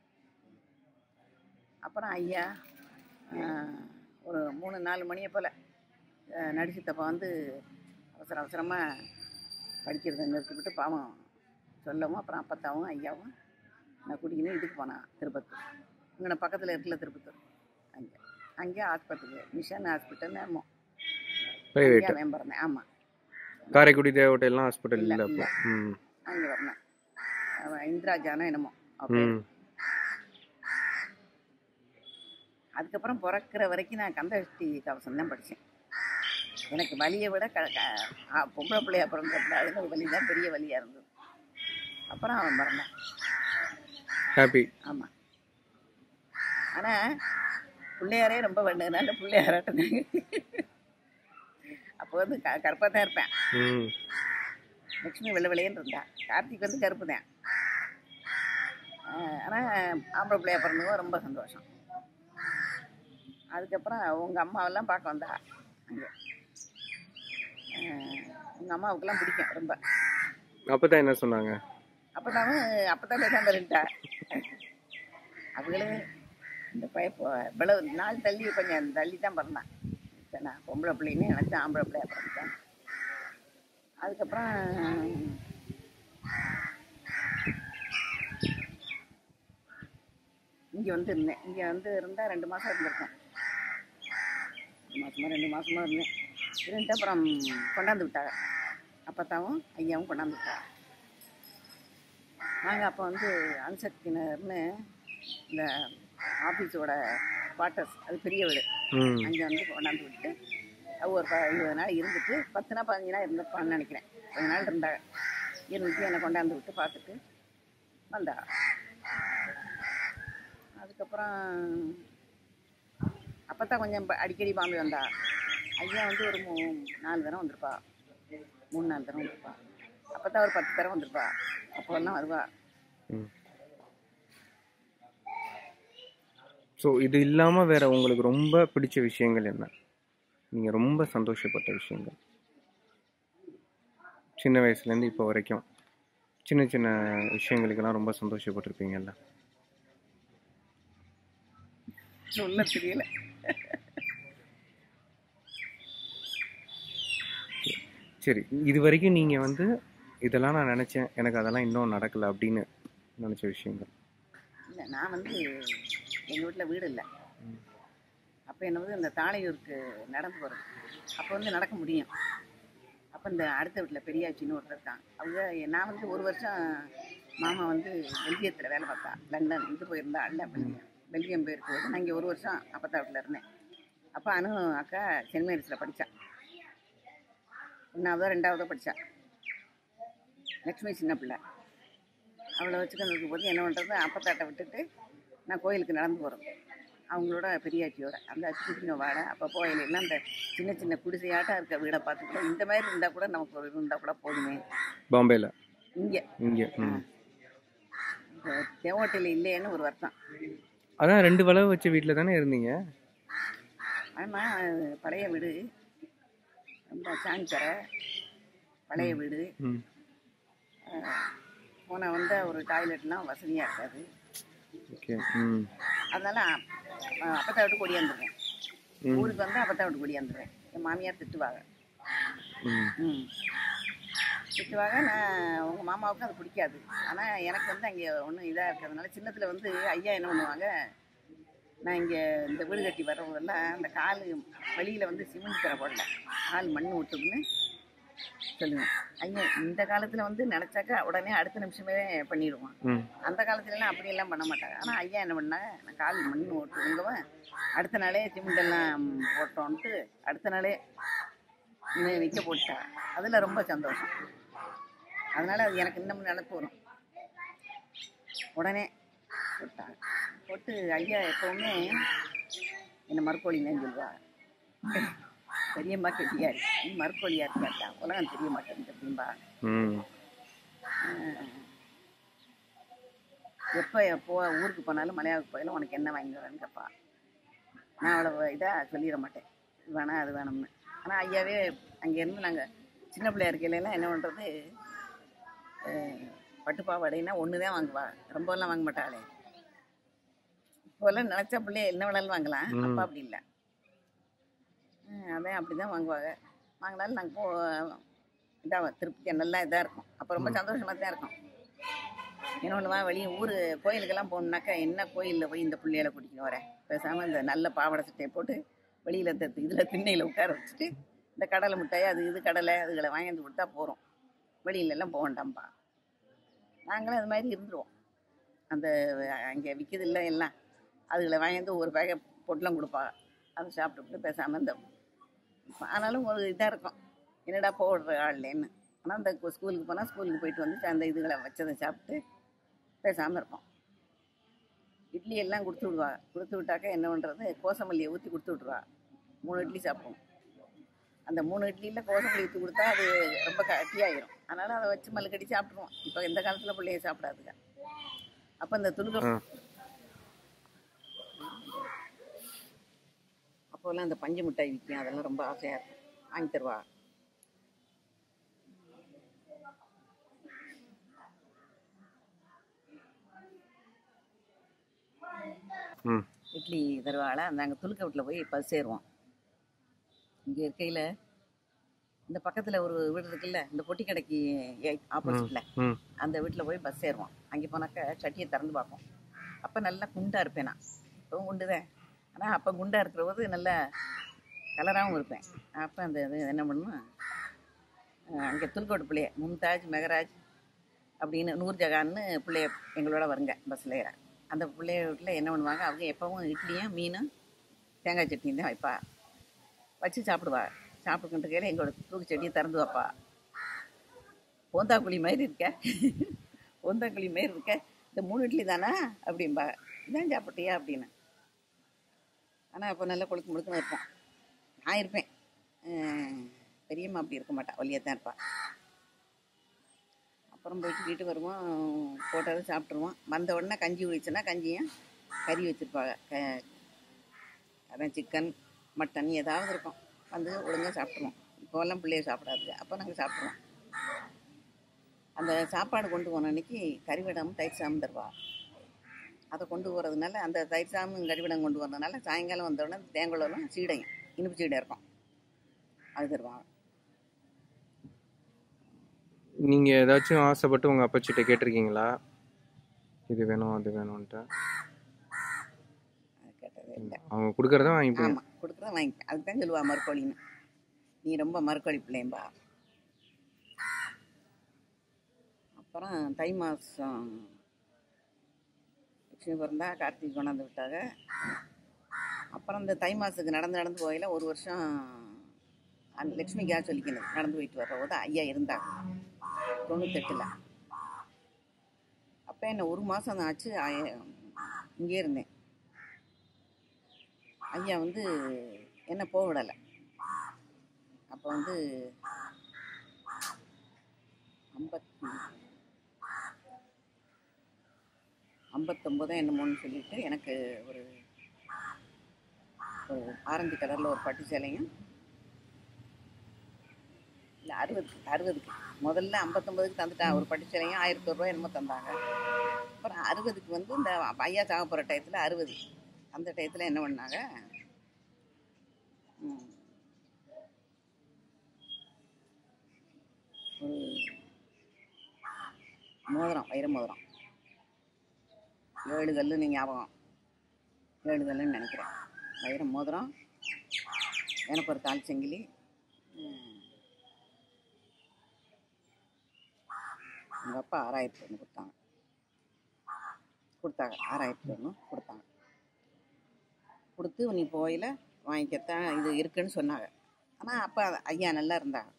அப்புறம் ஐயா ஆஹ், ஒரு மூணு நாலு மணியை போல் நடிச்சித்தப்பா வந்து அவசர அவசரமாக படிக்கிறத நிறுத்திவிட்டு பாவம் சொல்லவும் அப்புறம் அப்பத்தாவும் ஐயாவும் நான் குடிக்கணும் இதுக்கு போனான் திருப்பத்தூர் இங்கே பக்கத்தில் இருக்குல்ல திருப்பத்தூர் அங்கே அங்கே ஆஸ்பத்திரி மிஷன் ஹாஸ்பிட்டல்னு என்னமோ பிரைவேட் அங்கே அவன் பிறந்தேன் ஆமாம் காரைக்குடி தேவட்டையெல்லாம் ஹாஸ்பிட்டல் இல்ல, இல்லை அப்போ இல்ல. ம் அங்கே வரணும் அவன் இந்திராஜானோ என்னமோ அவ பேரு. ம் அதுக்கப்புறம் பிறக்கிற வரைக்கும் நான் கந்தஷ்டி கவசம் தான் படித்தேன் எனக்கு வலியை விட க க- ஆ, பொம்பளை பிள்ளையா பிறந்தப்படாதுன்னு ஒரு வலி தான் பெரிய வலியாக இருந்தது அப்புறம் அவன் பிறந்தான் ஹாப்பி ஆமாம் ஆனால் பிள்ளையாரே ரொம்ப வேண்டதுனால பிள்ளையாராட்டினாங்க அப்போ வந்து க கருப்பாக தான் இருப்பேன் ம் லக்ஷ்மி வெள்ளை வெள்ளையன்னு இருந்தா கார்த்திக் வந்து கருப்பு தான் ஆனால் ஆம்பளை பிள்ளையா பிறந்ததும் ரொம்ப சந்தோஷம் அதுக்கப்புறம் உங்கள் அம்மாவெல்லாம் பார்க்க வந்தா அங்கே உங்கள் அம்மாவுக்கெல்லாம் பிடிக்கும் ரொம்ப அப்போ தான் என்ன சொன்னாங்க அப்போ தான் அப்போ தான் பேசாம அவங்களே இந்த பையப்போ இவ்வளவு நாள் தள்ளி கொஞ்சம் தள்ளி தான் பிறந்தான் சரி, நான் பொம்பளை பிள்ளைன்னு நினச்சி ஆம்பளை பிள்ளையா பிறந்தேன் அதுக்கப்புறம் இங்கே வந்து இருந்தேன் இங்கே வந்து இருந்தால் ரெண்டு மாதம் இருந்திருக்கேன் ரெண்டு மாதமா ரெண்டு மாதமா இருந்தேன் இருந்துட்டு அப்புறம் கொண்டாந்து விட்டாங்க அப்பத்தாவும் ஐயாவும் கொண்டாந்து விட்டாங்க நாங்கள் அப்போ வந்து அணுசக்தினர்னு இந்த ஆஃபீஸோட குவார்ட்டர்ஸ் அது பெரிய வீடு ம் அங்கே வந்து கொண்டாந்து விட்டு அவ ஒரு ப இருபது நாள் இருந்துட்டு பத்து நாள் பதினஞ்சு நாள் இருந்திருப்பான்னு நினைக்கிறேன் கொஞ்ச நாள் இருந்தாங்க இருந்துட்டு என்னை கொண்டாந்து விட்டு பார்த்துட்டு வந்தா அதுக்கப்புறம் அப்போ தான் கொஞ்சம் ப- அடிக்கடி பாம்பே வந்தா ஐயா வந்து ஒரு மூ நாலு தரம் வந்திருப்பா மூணு நாலு தரம் வந்திருப்பா அப்போ தான் ஒரு பத்து தரம் வந்திருப்பா அப்போல்லாம் வருவா ம் ஸோ இது இல்லாமல் வேற உங்களுக்கு ரொம்ப பிடிச்ச விஷயங்கள் என்ன நீங்கள் ரொம்ப சந்தோஷப்பட்ட விஷயங்கள் சின்ன வயசுலேருந்து இப்போ வரைக்கும் சின்ன சின்ன விஷயங்களுக்கெல்லாம் ரொம்ப சந்தோஷப்பட்டிருப்பீங்கல்ல சொல்ல தெரியல சரி இது வரைக்கும் நீங்கள் வந்து இதெல்லாம் நான் நினச்சேன் எனக்கு அதெல்லாம் இன்னும் நடக்கலை அப்படின்னு நினச்ச விஷயங்கள் இல்லை நான் வந்து எங்கள் வீட்டில் வீடு இல்லை அப்போ என்ன வந்து இந்த தாளையூருக்கு நடந்து போகிறது அப்போ வந்து நடக்க முடியும் அப்போ இந்த அடுத்த வீட்டில் பெரியாச்சின்னு ஒருத்தர் இருக்காங்க அவங்க நான் வந்து ஒரு வருஷம் மாமா வந்து பெல்ஜியத்தில் வேலை பார்த்தா லண்டன் இது போயிருந்தா அல்ல பெல்ஜியம் பெல்ஜியம் போயிருக்கும் போது நான் இங்கே ஒரு வருஷம் அப்பத்தா வீட்டில் இருந்தேன் அப்போ அனு அக்கா சென்ட் மேரிஸில் படித்தா ஒன்றாவதோ ரெண்டாவதோ படித்தா லக்ஷ்மி சின்ன பிள்ளை அவளை வச்சுக்கிட்டு இருக்கும்போது என்ன பண்ணுறது அப்பத்தாட்டை விட்டுட்டு நான் கோயிலுக்கு நடந்து போகிறது அவங்களோட பெரியாச்சியோட அந்த அச்சுக்குட்டிங்க வாடை அப்போ கோயிலெல்லாம் அந்த சின்ன சின்ன குடிசையாட்டம் இருக்க வீடை பார்த்துட்டு இந்த மாதிரி இருந்தால் கூட நமக்கு ஒரு இருந்தால் கூட போதுமே பாம்பேல இங்கே இங்கே ம் தேவோட்டையில் இல்லையேன்னு ஒரு வருத்தம் அதான் ரெண்டு வளவு வச்ச வீட்டில் தானே இருந்தீங்க ஆனால் பழைய வீடு ரொம்ப சாங்கித்தரை பழைய வீடு ம் போன வந்த ஒரு டாய்லெட்லாம் வசதியாக இருக்காது ஓகே ம் அதனால அஹ், அப்பத்தா விட்டு கொடியாந்துருவேன் ம் ஊருக்கு வந்து அப்பத்தா விட்டு கொடியாந்துருவேன் என் மாமியார் திட்டுவாங்க ம் ம் திட்டுவாங்க நான் உங்கள் மாமாவுக்கு அது பிடிக்காது ஆனால் எனக்கு வந்து அங்கே ஒன்றும் இதாக இருக்கிறதுனால சின்னத்தில் வந்து ஐயா என்ன பண்ணுவாங்க நான் இங்கே இந்த வீடு கட்டி வர்றவங்கெல்லாம் அந்த கால் வெளியில் வந்து சிமெண்ட் தர போடல கால் மண் விட்டுன்னு சொல்லுவேன் ஐயா இந்த காலத்தில் வந்து நினச்சாக்கா உடனே அடுத்த நிமிஷமே பண்ணிடுவான் ம் அந்த காலத்துலலாம் அப்படியெல்லாம் பண்ண மாட்டாங்க ஆனால் ஐயா என்ன பண்ணாங்க நான் கால் மண் ஓட்டுங்கவன் அடுத்த நாளே சிமெண்டெல்லாம் போட்டோன்ட்டு அடுத்த நாளே இன்னும் நிற்க போட்டா அதில் ரொம்ப சந்தோஷம் அதனால் அது எனக்கு இன்னும் நினப்பு வரும் உடனே போட்டாங்க போட்டு ஐயா எப்போவுமே என்னை மறுக்கோழின்னு சொல்லுவாங்க பெரியம்மா கெட்டியாரு நீ மறுக்கோழியா இருக்காட்டா உலகம் தெரிய மாட்டேங்குது அப்படின்பா ம் எப்போ எப்போ ஊருக்கு போனாலும் மலையாவுக்கு போயாலும் உனக்கு என்ன வாங்கி வரேன்னு கேட்பா நான் அவ்வளோ இதாக சொல்லிட மாட்டேன் இது வேணாம் அது வேணும்னு ஆனால் ஐயாவே அங்கேருந்து நாங்கள் சின்ன பிள்ளையா இருக்கையிலலாம் என்ன பண்ணுறது பட்டுப்பாவாடைனா ஒன்று தான் வாங்குவா ரொம்பலாம் வாங்க மாட்டாளே இப்போல்லாம் நினச்ச பிள்ளைய என்ன வேணாலும் வாங்கலாம் ம். அப்பா அப்படி இல்லை அதான் அப்படி தான் வாங்குவாங்க வாங்கினாலும் நாங்கள் போ இதாக திருப்தி நல்லா இதாக இருக்கும் அப்போ ரொம்ப சந்தோஷமாக தான் இருக்கும் இன்னொன்று வா வெளியே ஊர் கோயிலுக்கெல்லாம் போகணுன்னாக்கா என்ன கோயிலில் போய் இந்த பிள்ளைகளை கூட்டிட்டு வரேன் பேசாமல் இந்த நல்ல பாவாடை சட்டையை போட்டு வெளியில் இதில் திண்ணையில் உட்கார வச்சுட்டு இந்த கடலை மிட்டாய் அது இது கடலை அதுகளை வாங்கிட்டு கொடுத்தா போகிறோம் வெளியிலலாம் போக வேண்டாம்ப்பா நாங்களும் அது மாதிரி இருந்துருவோம் அந்த அங்கே விற்கிது இல்லை எல்லாம் அதுகளை வாங்கிட்டு ஒரு பேக்கெட் பொட்டலம் கொடுப்பாங்க அதை சாப்பிட்டுட்டு பேசாமல் இந்த ஆனாலும் ஒரு இதாக இருக்கும் என்னடா போடுற ஆள்லேன்னு ஆனால் அந்த ஸ்கூலுக்கு போனால் ஸ்கூலுக்கு போயிட்டு வந்து அந்த இதுகளை வச்சதை சாப்பிட்டு பேசாமல் இருப்போம் இட்லி எல்லாம் கொடுத்து விடுவா கொடுத்து விட்டாக்க என்ன பண்ணுறது கோசமல்லியை ஊற்றி கொடுத்து விட்ருவா மூணு இட்லி சாப்பிடுவோம் அந்த மூணு இட்லியில் கோசமல்லி ஊற்றி கொடுத்தா அது ரொம்ப கட்டியாயிரும் அதனால் அதை வச்சு மல்லுக்கட்டி சாப்பிட்ருவோம் இப்போ இந்த காலத்தில் பிள்ளைய சாப்பிடாதுங்க அப்போ இந்த துணுக்க ஆ அப்போல்லாம் அந்த பஞ்சு மிட்டாய் விற்கும் அதெல்லாம் ரொம்ப ஆசையாக இருக்கும் வாங்கி தருவா ம் இட்லி தருவாள நாங்கள் துளுக்க வீட்டில் போய் பஸ் ஏறுவோம் இங்கே இருக்கையில் இந்த பக்கத்தில் ஒரு வீடு இருக்குல்ல இந்த பொட்டி கடைக்கு ஆப்போசிட்டில் ம் அந்த வீட்டில் போய் பஸ் ஏறுவோம் அங்கே போனாக்கா சட்டியை திறந்து பார்ப்போம் அப்போ நல்லா குண்டாக இருப்பேன் நான் இப்போவும் குண்டுதேன் ஆனால் அப்போ குண்டாக இருக்கிற போது நல்லா கலராகவும் இருப்பேன் அப்போ அந்த இது என்ன பண்ணும் அங்கே துல்கோட்டு பிள்ளைய மும்தாஜ் மெகராஜ் அப்படின்னு நூர்ஜஹான்னு பிள்ளைய எங்களோட வருங்க பஸ்ஸில் ஏற அந்த பிள்ளைய வீட்டில் என்ன பண்ணுவாங்க அவங்க எப்பவும் இட்லியும் மீனும் தேங்காய் சட்னியும் தான் வைப்பா வச்சு சாப்பிடுவா சாப்பிட்டுக்கிட்டு கையில் எங்களோட தூக்கு செடியை திறந்து வைப்பா போந்தாக்குழி மாதிரி இருக்க போந்தாக்குழி மாதிரி இருக்க இந்த மூணு இட்லி தானா அப்படிம்பா இதான் சாப்பிட்டியா அப்படின்னு ஆனால் அப்போ நல்லா கொழுக்கு முழுக்குன்னு இருப்போம் நான் இருப்பேன் அஹ் பெரியம்மா அப்படி இருக்க மாட்டா ஒல்லியாக தான் இருப்பாள் அப்புறம் போயிட்டு வீட்டுக்கு வருவோம் போட்டதை சாப்பிட்ருவோம் வந்த உடனே கஞ்சி குடிச்சுன்னா கஞ்சியும் கறி வச்சுருப்பாங்க க அதான் சிக்கன் மட்டன் ஏதாவது இருக்கும் வந்து ஒழுங்காக சாப்பிட்ருவோம் இப்போல்லாம் பிள்ளைய சாப்பிடாது அப்போ நாங்கள் சாப்பிட்ருவோம் அந்த சாப்பாடு கொண்டு போன அன்னைக்கு கறிவிடாமல் தயிர் சாமம் தருவா அதை கொண்டு போகிறதுனால அந்த தயிர் சாமும் கறிவிடம் கொண்டு வரதுனால சாயங்காலம் வந்த உடனே தேங்குழலும் சீடையும் இனிப்பு சீடை இருக்கும் அது தருவாங்க நீங்க ஏதாச்சும் ஆசைப்பட்டு உங்க அப்பச்சிட்ட கேட்டிருக்கீங்களா இது வேணும் அது வேணும்ன்ட்டு அது கேட்டதே இல்லை அவங்க கொடுக்கறத வாங்கிப்பீங்க ஆமாம் கொடுக்குறத வாங்கிப்பேன் அதுக்கு தான் சொல்லுவா மறுக்கோழின்னு நீ ரொம்ப மறுக்கோழி பிள்ளையம்பா அப்புறம் தை மாதம் லட்சுமி பிறந்தா கார்த்திகை கொண்டாந்து விட்டாங்க அப்புறம் இந்த தை மாதத்துக்கு நடந்து நடந்து போகையில் ஒரு வருஷம் அந்த லட்சுமிக்காக சொல்லிக்கணும் நடந்து போயிட்டு வர்ற போது ஐயா இருந்தாங்க தொண்ணூத்தெட்டில் அப்போ என்ன ஒரு மாதம் ஆச்சு ஆய- இங்கே இருந்தேன் ஐயா வந்து என்ன போக விடலை அப்போ வந்து ஐம்பத்தி ஐம்பத்தொம்போதோ என்னமோன்னு சொல்லிட்டு எனக்கு ஒரு ஒரு ஆரஞ்சு கலரில் ஒரு பட்டு சேலையும் இல்லை அறுபது அறுபதுக்கு முதல்ல ஐம்பத்தொம்போதுக்கு தந்துட்டா ஒரு பட்டு சேலையும் ஆயிரத்தி ரூபாய் என்னமோ தந்தாங்க அப்புறம் அறுபதுக்கு வந்து இந்த ஐயா சாக போகிற டயத்தில் அறுபது அந்த டயத்தில் என்ன பண்ணாங்க ம், ஒரு மோதிரம் வைர மோதிரம் ஏழு கல்லுன்னு ஞாபகம் ஏழு கல்லுன்னு நினைக்கிறேன் வைர மோதிரம் எனக்கு ஒரு கால் செங்கிலி எங்கள் அப்பா ஆறாயிரத்தி ஒன்று கொடுத்தாங்க கொடுத்தாங்க ஆறாயிரத்தி ஒன்று கொடுத்தாங்க கொடுத்து நீ போயில வாங்கிக்கத்தான் இது இருக்குன்னு சொன்னாங்க ஆனால் அப்போ ஐயா நல்லா இருந்தாங்க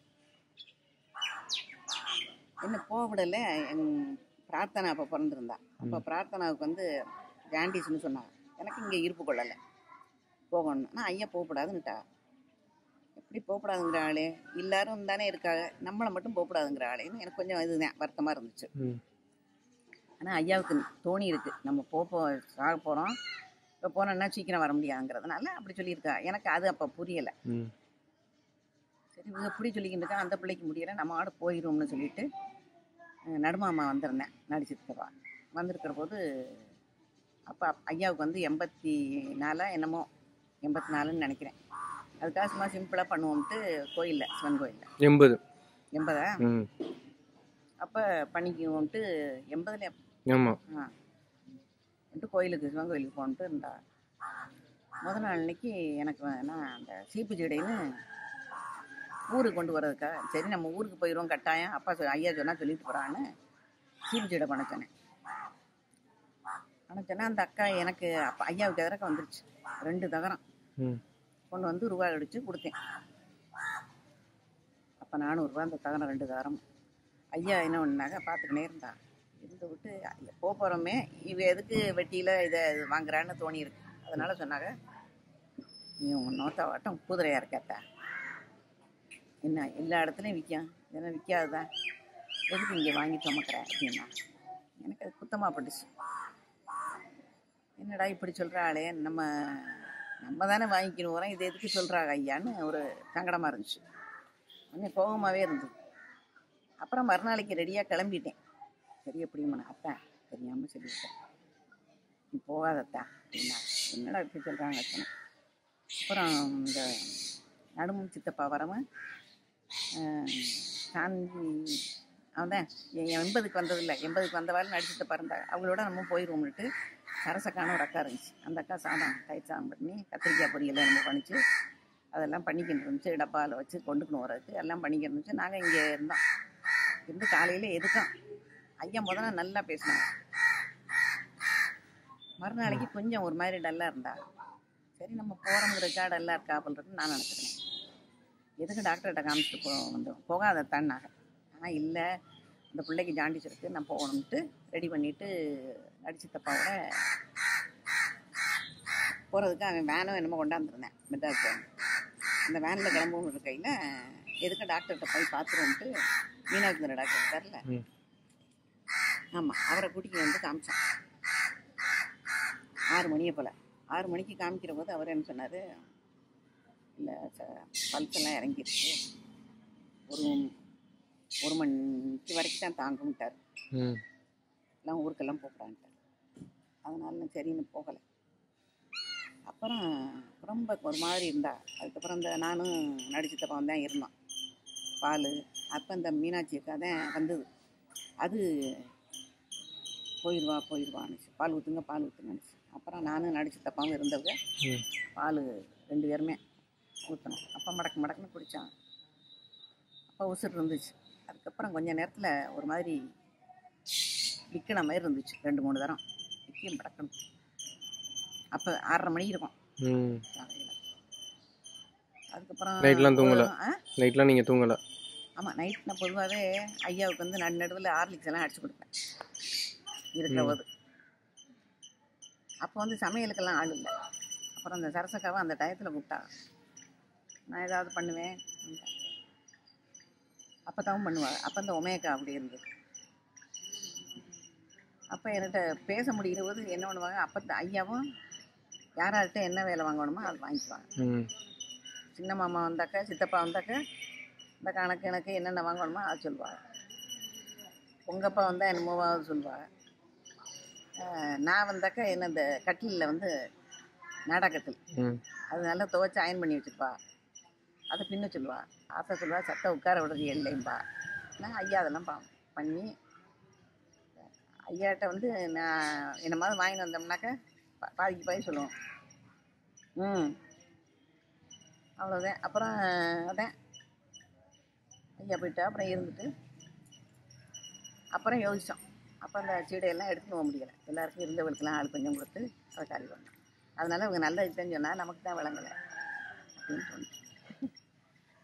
என்ன போக விடல எங் பிரார்த்தனை அப்போ பிறந்திருந்தா அப்போ பிரார்த்தனாவுக்கு வந்து ஜாண்டிஸ்னு சொன்னாங்க எனக்கு இங்கே இருப்பு கொள்ளலை போகணும் ஆனால் ஐயா போகக்கூடாதுன்னுட்டா எப்படி போகக்கூடாதுங்கிற ஆளே எல்லாரும் தானே இருக்காங்க நம்மளை மட்டும் போகக்கூடாதுங்கிற ஆளேன்னு எனக்கு கொஞ்சம் இதுதான் வருத்தமாக இருந்துச்சு ம் ஆனால் ஐயாவுக்கு தோணி இருக்கு நம்ம போ போ சாக போகிறோம் இப்போ போனோன்னா சீக்கிரம் வர முடியாதுங்கிறதுனால அப்படி சொல்லியிருக்கா எனக்கு அது அப்போ புரியலை ம் சரி இவங்க எப்படி சொல்லிக்கிட்டு இருக்கா அந்த பிள்ளைக்கு முடியலை நம்ம ஆடு போயிடும்னு சொல்லிட்டு அஹ், நடுமாமா வந்திருந்தேன் நடிச்சிருக்கிறவா வந்திருக்கிற போது அப்போ ஐயாவுக்கு வந்து எண்பத்தி நாலா என்னமோ எண்பத்தி நாலுன்னு நினைக்கிறேன் அதுக்காக சும்மா சிம்பிளாக பண்ணுவோம்ட்டு கோயிலில் சிவன் கோயிலில் எண்பது எண்பதா ம் அப்போ பண்ணிக்குவோம்ட்டு எண்பதுல ஆமாம் ஆ வந்துட்டு கோயிலுக்கு சிவன் கோயிலுக்கு போன்ட்டு இருந்தா முத நாள் அன்னைக்கு எனக்கு வேணா அந்த சீப்பு சீடைன்னு ஊருக்கு கொண்டு வர்றதுக்கா சரி நம்ம ஊருக்கு போயிடுவோம் கட்டாயம் அப்பா சொ- ஐயா சொன்னா சொல்லிட்டு போகிறான்னு சீப்பு சீடை பண்ண சொன்னேன் பண்ண சொன்னா அந்த அக்கா எனக்கு அப்பா ஐயாவுக்கு எதிரக்க வந்துருச்சு ரெண்டு தகரம் ம் கொண்டு வந்து ரூபா அடித்து கொடுத்தேன் அப்போ நானூறுரூவா அந்த தகரம் ரெண்டு தகரம் ஐயா என்ன பண்ணாங்க பார்த்துக்கினே இருந்தா இருந்து விட்டு ஐயா போக போகிறோமே இவ எதுக்கு வெட்டியில் இதை இது வாங்குறான்னு தோணி இருக்கு அதனால சொன்னாங்க நீ உன் நோத்தா வாட்டம் குதிரையாக இருக்காத்தா என்ன எல்லா இடத்துலையும் விற்கும் இதெல்லாம் விற்காதுதான் எதுக்கு இங்கே வாங்கி சுமக்கிற அப்படின்னா எனக்கு அது குத்தமாக பட்டுச்சு என்னடா இப்படி சொல்கிறாளே நம்ம நம்ம தானே வாங்கிக்கணும் வரோம் இது எதுக்கு சொல்கிறாங்க ஐயான்னு ஒரு சங்கடமாக இருந்துச்சு கொஞ்சம் கோபமாகவே இருந்தது அப்புறம் மறுநாளைக்கு ரெடியாக கிளம்பிட்டேன் சரி எப்படிமா அத்தா தெரியாமல் சொல்லிவிட்டேன் நீ போகாதத்தா அப்படின்னா என்னடா இப்படி சொல்கிறாங்க அத்தனை அப்புறம் இந்த நடுமும் சித்தப்பா வரவன் சாந்தி அவன் தான் எண்பதுக்கு வந்ததில்லை எண்பதுக்கு வந்தவாள் நடிச்சிட்டு பிறந்தா அவங்களோட நம்ம போயிடுவோம்னுட்டு சரசக்கான ஒரு அக்கா இருந்துச்சு அந்த அக்கா சாதம் தயிர் சாதம் பண்ணி கத்திரிக்காய் பொரியல் நம்ம பண்ணிச்சு அதெல்லாம் பண்ணிக்கிட்டு இருந்துச்சு டப்பாவில் வச்சு கொண்டுக்கணும் வரதுக்கு எல்லாம் பண்ணிக்கிட்டு இருந்துச்சு நாங்கள் இங்கே இருந்தோம் இருந்து காலையில் எதுக்கும் ஐயா முதல்ல நல்லா பேசினாங்க மறுநாளைக்கு கொஞ்சம் ஒரு மாதிரி டல்லாக இருந்தா சரி நம்ம போகிறோங்கிறக்கா டல்லாக இருக்கா அப்படின்றது நான் நினச்சிக்கிறேன் எதுக்கு டாக்டர்கிட்ட காமிச்சிட்டு போ வந்தோம் போகாதத்தான்னாங்க ஆனால் இல்லை இந்த பிள்ளைக்கு ஜாண்டிஸ் இருக்கு நான் போகணும்ட்டு ரெடி பண்ணிட்டு நடிச்சித்தப்பாவோட போகிறதுக்கு அவன் வேனும் என்னமோ கொண்டாந்துருந்தேன் மெட்ராஸ் வேன் அந்த வேனில் கிளம்பவும் இருக்கையில் எதுக்கு டாக்டர்கிட்ட போய் பார்த்துருவோம்ட்டு மீனாட்சி டாக்டர் இருக்கார்ல ம் ஆமாம் அவரை கூட்டிகிட்டு வந்து காமிச்சான் ஆறு மணியை போல் ஆறு மணிக்கு காமிக்கிற போது அவர் என்ன சொன்னார் இல்லை பல்ஸ் எல்லாம் இறங்கிருச்சு ஒரு ஒரு மணிக்கு வரைக்கும் தான் தாங்கும்ட்டார் ம் எல்லாம் ஊருக்கெல்லாம் போகக்கூடாதுன்ட்டார் அதனால நான் சரின்னு போகலை அப்புறம் ரொம்ப ஒரு மாதிரி இருந்தா அதுக்கப்புறம் இந்த நானும் நடிச்சிட்டப்பா தான் இருந்தோம் பால் அப்போ இந்த மீனாட்சி அக்கா தான் வந்தது அது போயிடுவா போயிடுவான்னு பால் ஊற்றுங்க பால் ஊற்றுங்கன்னு அப்புறம் நானும் நடிச்சிட்டப்பாவும் இருந்தவங்க ம் பால் ரெண்டு பேருமே ஊற்றணும் அப்போ மடக்கு மடக்குன்னு குடித்தான் அப்போ உசுர் இருந்துச்சு அதுக்கப்புறம் கொஞ்ச நேரத்தில் ஒரு மாதிரி விற்கிற மாதிரி இருந்துச்சு ரெண்டு மூணு தரம் விற்கி மடக்கணும் அப்போ ஆறரை மணி இருக்கும் ம் காலையில் அதுக்கப்புறம் நைட்லாம் தூங்கல? ஆ நைட்லாம் நீங்கள் தூங்கலை ஆமாம் நைட் நான் பொதுவாகவே ஐயாவுக்கு வந்து நடு நடுவில் ஹார்லிக்ஸ் எல்லாம் அடிச்சு கொடுப்பேன் இருக்கிற போது அப்போ வந்து சமையலுக்கெல்லாம் ஆள் இல்லை அப்புறம் அந்த சரசக்காவை அந்த டயத்தில் கூப்பிட்டா நான் ஏதாவது பண்ணுவேன் அப்போ தான் பண்ணுவாள் அப்போ இந்த ஒமேக்கா அப்படி இருந்தது அப்போ என்கிட்ட பேச முடிகிற போது என்ன பண்ணுவாங்க அப்போ இந்த ஐயாவும் யாரார்கிட்ட என்ன வேலை வாங்கணுமோ அது வாங்கிக்குவாங்க ம் சின்ன மாமா வந்தாக்கா சித்தப்பா வந்தாக்கா இந்த கணக்கு எனக்கு என்னென்ன வாங்கணுமோ அதை சொல்லுவாள் உங்கப்பா வந்தால் என்னமோவாவது சொல்லுவாள் நான் வந்தாக்கா என்ன இந்த கட்டிலில் வந்து நாடகத்தில் ம் அது நல்லா துவைச்சு அயன் பண்ணி வச்சுருப்பா அதை பின்ன சொல்லுவா ஆசை சொல்லுவா சட்டை உட்கார விடுறது இல்லைம்பா நான் ஐயா அதெல்லாம் பா பண்ணி ஐயாட்ட வந்து நான் என்ன மாதிரி வாங்கிட்டு வந்தோம்னாக்கா பா- பாதிக்கு பாதி சொல்லுவோம் ம் அவ்வளோதான் அப்புறம் அதான் ஐயா போயிட்டா அப்புறம் இருந்துட்டு அப்புறம் யோசித்தோம் அப்போ அந்த சீடையெல்லாம் எடுத்துன்னு போக முடியலை எல்லாருக்கும் இருந்தவங்களுக்கெல்லாம் ஆள் கொஞ்சம் கொடுத்து அதை காலி பண்ணோம் அதனால இவங்க நல்லது தான் சொன்னால் நமக்கு தான் விளங்கலை அப்படின்னு தோணுச்சு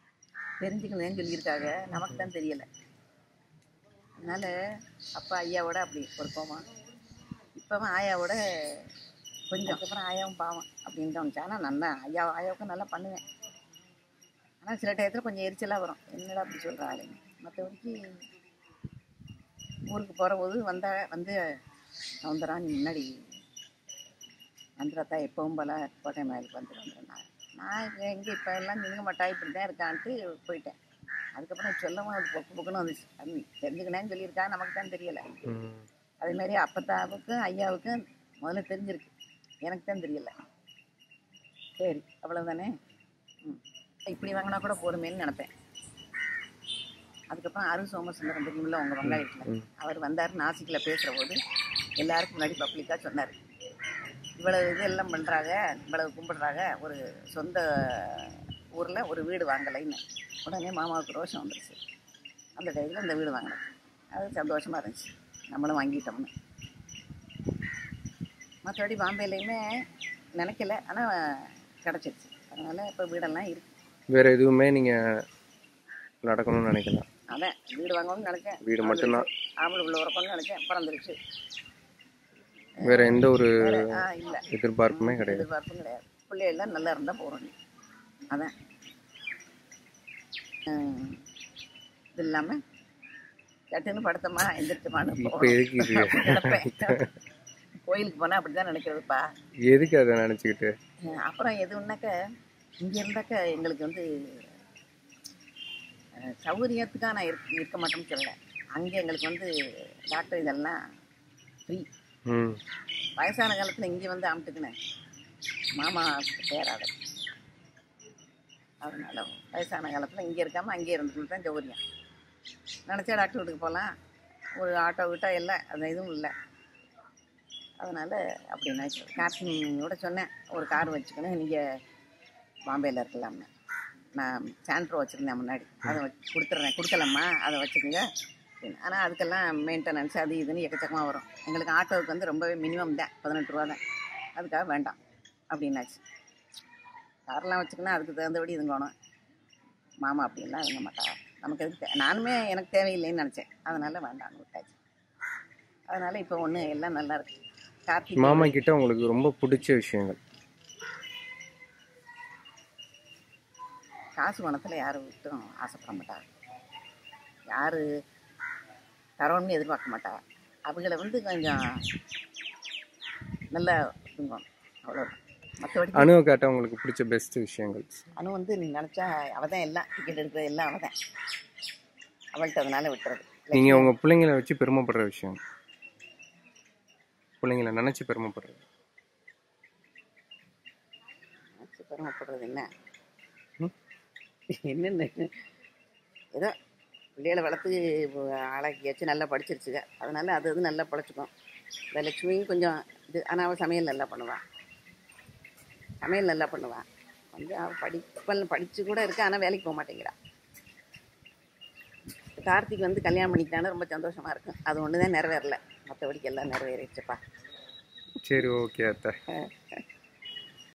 தெரிஞ்சுக்கணும்னு சொல்லியிருக்காங்க நமக்கு தான் தெரியலை அதனால் அப்பா ஐயாவோட அப்படி ஒரு கோவம் இப்போவும் ஆயாவோட கொஞ்சம் அப்புறம் ஆயாவும் பாவம் அப்படின்னு தோணுச்சு ஆனால் நல்லா ஐயா ஆயாவுக்கும் நல்லா பண்ணுவேன் ஆனால் சில டயத்தில் கொஞ்சம் எரிச்சலாக வரும் என்னடா அப்படி சொல்கிற ஆளுங்க மற்றபடிக்கு ஊருக்கு போகிற போது வந்தா வந்து சவுந்தரா நீ முன்னாடி வந்துடாத்தா எப்பவும் போல கோட்டை மயிலுக்கு வந்துட்டு வந்துடுறேன் நான் எங்கே இப்போ எல்லாம் நிற்க மாட்டா இப்படி தான் இருக்கான்ட்டு போயிட்டேன் அதுக்கப்புறம் சொல்லவும் அது பொக்கு பொக்குன்னு வந்துச்சு அது தெரிஞ்சுக்கணேன்னு சொல்லியிருக்கா நமக்கு தான் தெரியலை ம். அதே மாதிரி அப்பத்தாவுக்கும் ஐயாவுக்கும் முதல்ல தெரிஞ்சிருக்கு எனக்கு தான் தெரியல சரி அவ்வளவுதானே ம் இப்படி வாங்கினா கூட போதுமேன்னு நினைப்பேன் அதுக்கப்புறம் அருண் சோமசுந்தரம் தெரியுமில்ல உங்கள் வெங்காயத்தில் ம். அவர் வந்தார் நாசிக்கில் பேசுகிற போது எல்லாருக்கும் முன்னாடி பப்ளிக்காக சொன்னார் இவ்வளவு இது எல்லாம் பண்ணுறாங்க இவ்வளவு கும்பிடுறாங்க ஒரு சொந்த ஊரில் ஒரு வீடு வாங்கலைன்னு உடனே மாமாவுக்கு ரோஷம் வந்துருச்சு அந்த டைத்தில் இந்த வீடு வாங்கினேன் அது சந்தோஷமாக இருந்துச்சு நம்மளும் வாங்கிட்டோம்னு மற்றபடி பாம்பேலையுமே நினைக்கல ஆனால் கிடச்சிருச்சு அதனால் இப்போ வீடெல்லாம் இருக்கு வேற எதுவுமே நீங்க நடக்கணும்னு நினைக்கலாம் அதான் வீடு வாங்கணும்னு நினைச்சேன் வீடு மட்டும்தான் ஆம்பளை உள்ள உறக்கணும்னு நினைச்சேன் பிறந்துருச்சு வேற எந்த ஒரு வேற ஆ இல்லை எதிர்பார்ப்புமே கிடையாது எதிர்பார்ப்பும் கிடையாது பிள்ளைகள்லாம் நல்லா இருந்தால் போகிறோம் அதான் ஹம், இது இல்லாமல் சட்டுன்னு படுத்தமா எந்திரிச்சமான்னு இப்ப போகணும் எதுக்கு இது அப்படி நினைப்பேன் கோயிலுக்கு போனால் அப்படி தான் நினைக்கிறதுப்பா எதுக்கு அதை நினைச்சுக்கிட்டு அஹ் அப்புறம் எதுவும்னாக்க இங்கே இருந்தாக்க எங்களுக்கு வந்து அஹ், சௌகரியத்துக்காக நான் இருக்க இருக்க மாட்டோம்னு சொல்லலை அங்கே எங்களுக்கு வந்து டாக்டர் இதெல்லாம் ஃப்ரீ ம் வயசான காலத்தில் இங்கே வந்து அமுட்டுக்கினேன் மாமா பேராத அதனால வயசான காலத்தில் இங்கே இருக்காமல் அங்கேயே இருந்துக்கிட்டு தான் சௌகரியம் நினச்சா டாக்டர் வீட்டுக்கு போகலாம் ஒரு ஆட்டோ விட்டோ இல்லை அந்த இதுவும் இல்லை அதனால் அப்படி நினைக்கிறேன் கார்த்தினியோட சொன்னேன் ஒரு கார் வச்சுக்கணும் நீங்கள் பாம்பேயில் இருக்கலாம்னு நான் சாண்ட்ரோ வச்சுருந்தேன் முன்னாடி அதை வச்சு கொடுத்துட்றேன் கொடுக்கலம்மா அதை வச்சுக்கோங்க ஆனால் அதுக்கெல்லாம் மெயின்டெனன்ஸ் அது இதுன்னு எக்கச்சக்கமாக வரும் எங்களுக்கு ஆட்டோவுக்கு வந்து ரொம்பவே மினிமம் தான் பதினெட்டு ரூபா தான் அதுக்காக வேண்டாம் அப்படின்னாச்சு கார்லாம் வச்சுக்கணும் அதுக்கு தகுந்தபடி இதுங்கணும் மாமா அப்படின்லாம் இருங்க மாட்டா நமக்கு எதுக்கு தே- நானுமே எனக்கு தேவையில்லைன்னு நினச்சேன் அதனால வேண்டாம்னு விட்டாச்சு அதனால இப்போ ஒன்று எல்லாம் நல்லா இருக்கு கார்த்திக் மாமா கிட்ட உங்களுக்கு ரொம்ப பிடிச்ச விஷயங்கள் காசு பணத்தில் யாரும் விட்டும் ஆசைப்பட மாட்டாங்க யார் தரோன்னு எதிர்பார்க்க மாட்டா அவங்கள வந்து கொஞ்சம் நல்லா இதுங்கணும் அவ்வளோதான் மற்றபடி அணுவை காட்ட உங்களுக்கு பிடிச்ச பெஸ்ட் விஷயங்கள் அனு வந்து நீ நினச்சா அவள் தான் எல்லாம் டிக்கெட் எடுக்கிறது எல்லாம் அவள் தான் அவள்கிட்ட அதனால விட்டுறது நீங்க உங்க பிள்ளைங்களை வச்சு பெருமைப்படுற விஷயம் பிள்ளைங்களை நினைச்சு பெருமைப்படுறது நினச்சி பெருமைப்படுறது என்ன ம்? என்னென்ன ஏதோ பிள்ளைகளை வளர்த்து ஆளாக்கியாச்சு நல்லா படிச்சிருச்சுங்க அதனால அது அது நல்லா படிச்சுக்கும் இந்த லட்சுமியும் கொஞ்சம் இது ஆனால் அவள் சமையல் நல்லா பண்ணுவாள் சமையல் நல்லா பண்ணுவாள் கொஞ்சம் அவள் படிப்பல் படித்து கூட இருக்கா ஆனால் வேலைக்கு போக மாட்டேங்கிறா கார்த்திக் வந்து கல்யாணம் பண்ணிக்கிட்டான்னு ரொம்ப சந்தோஷமாக இருக்கும் அது ஒன்று தான் நிறைவேறல மற்றபடிக்கு எல்லாம் நிறைவேறிடுச்சுப்பா சரி ஓகே அத்தை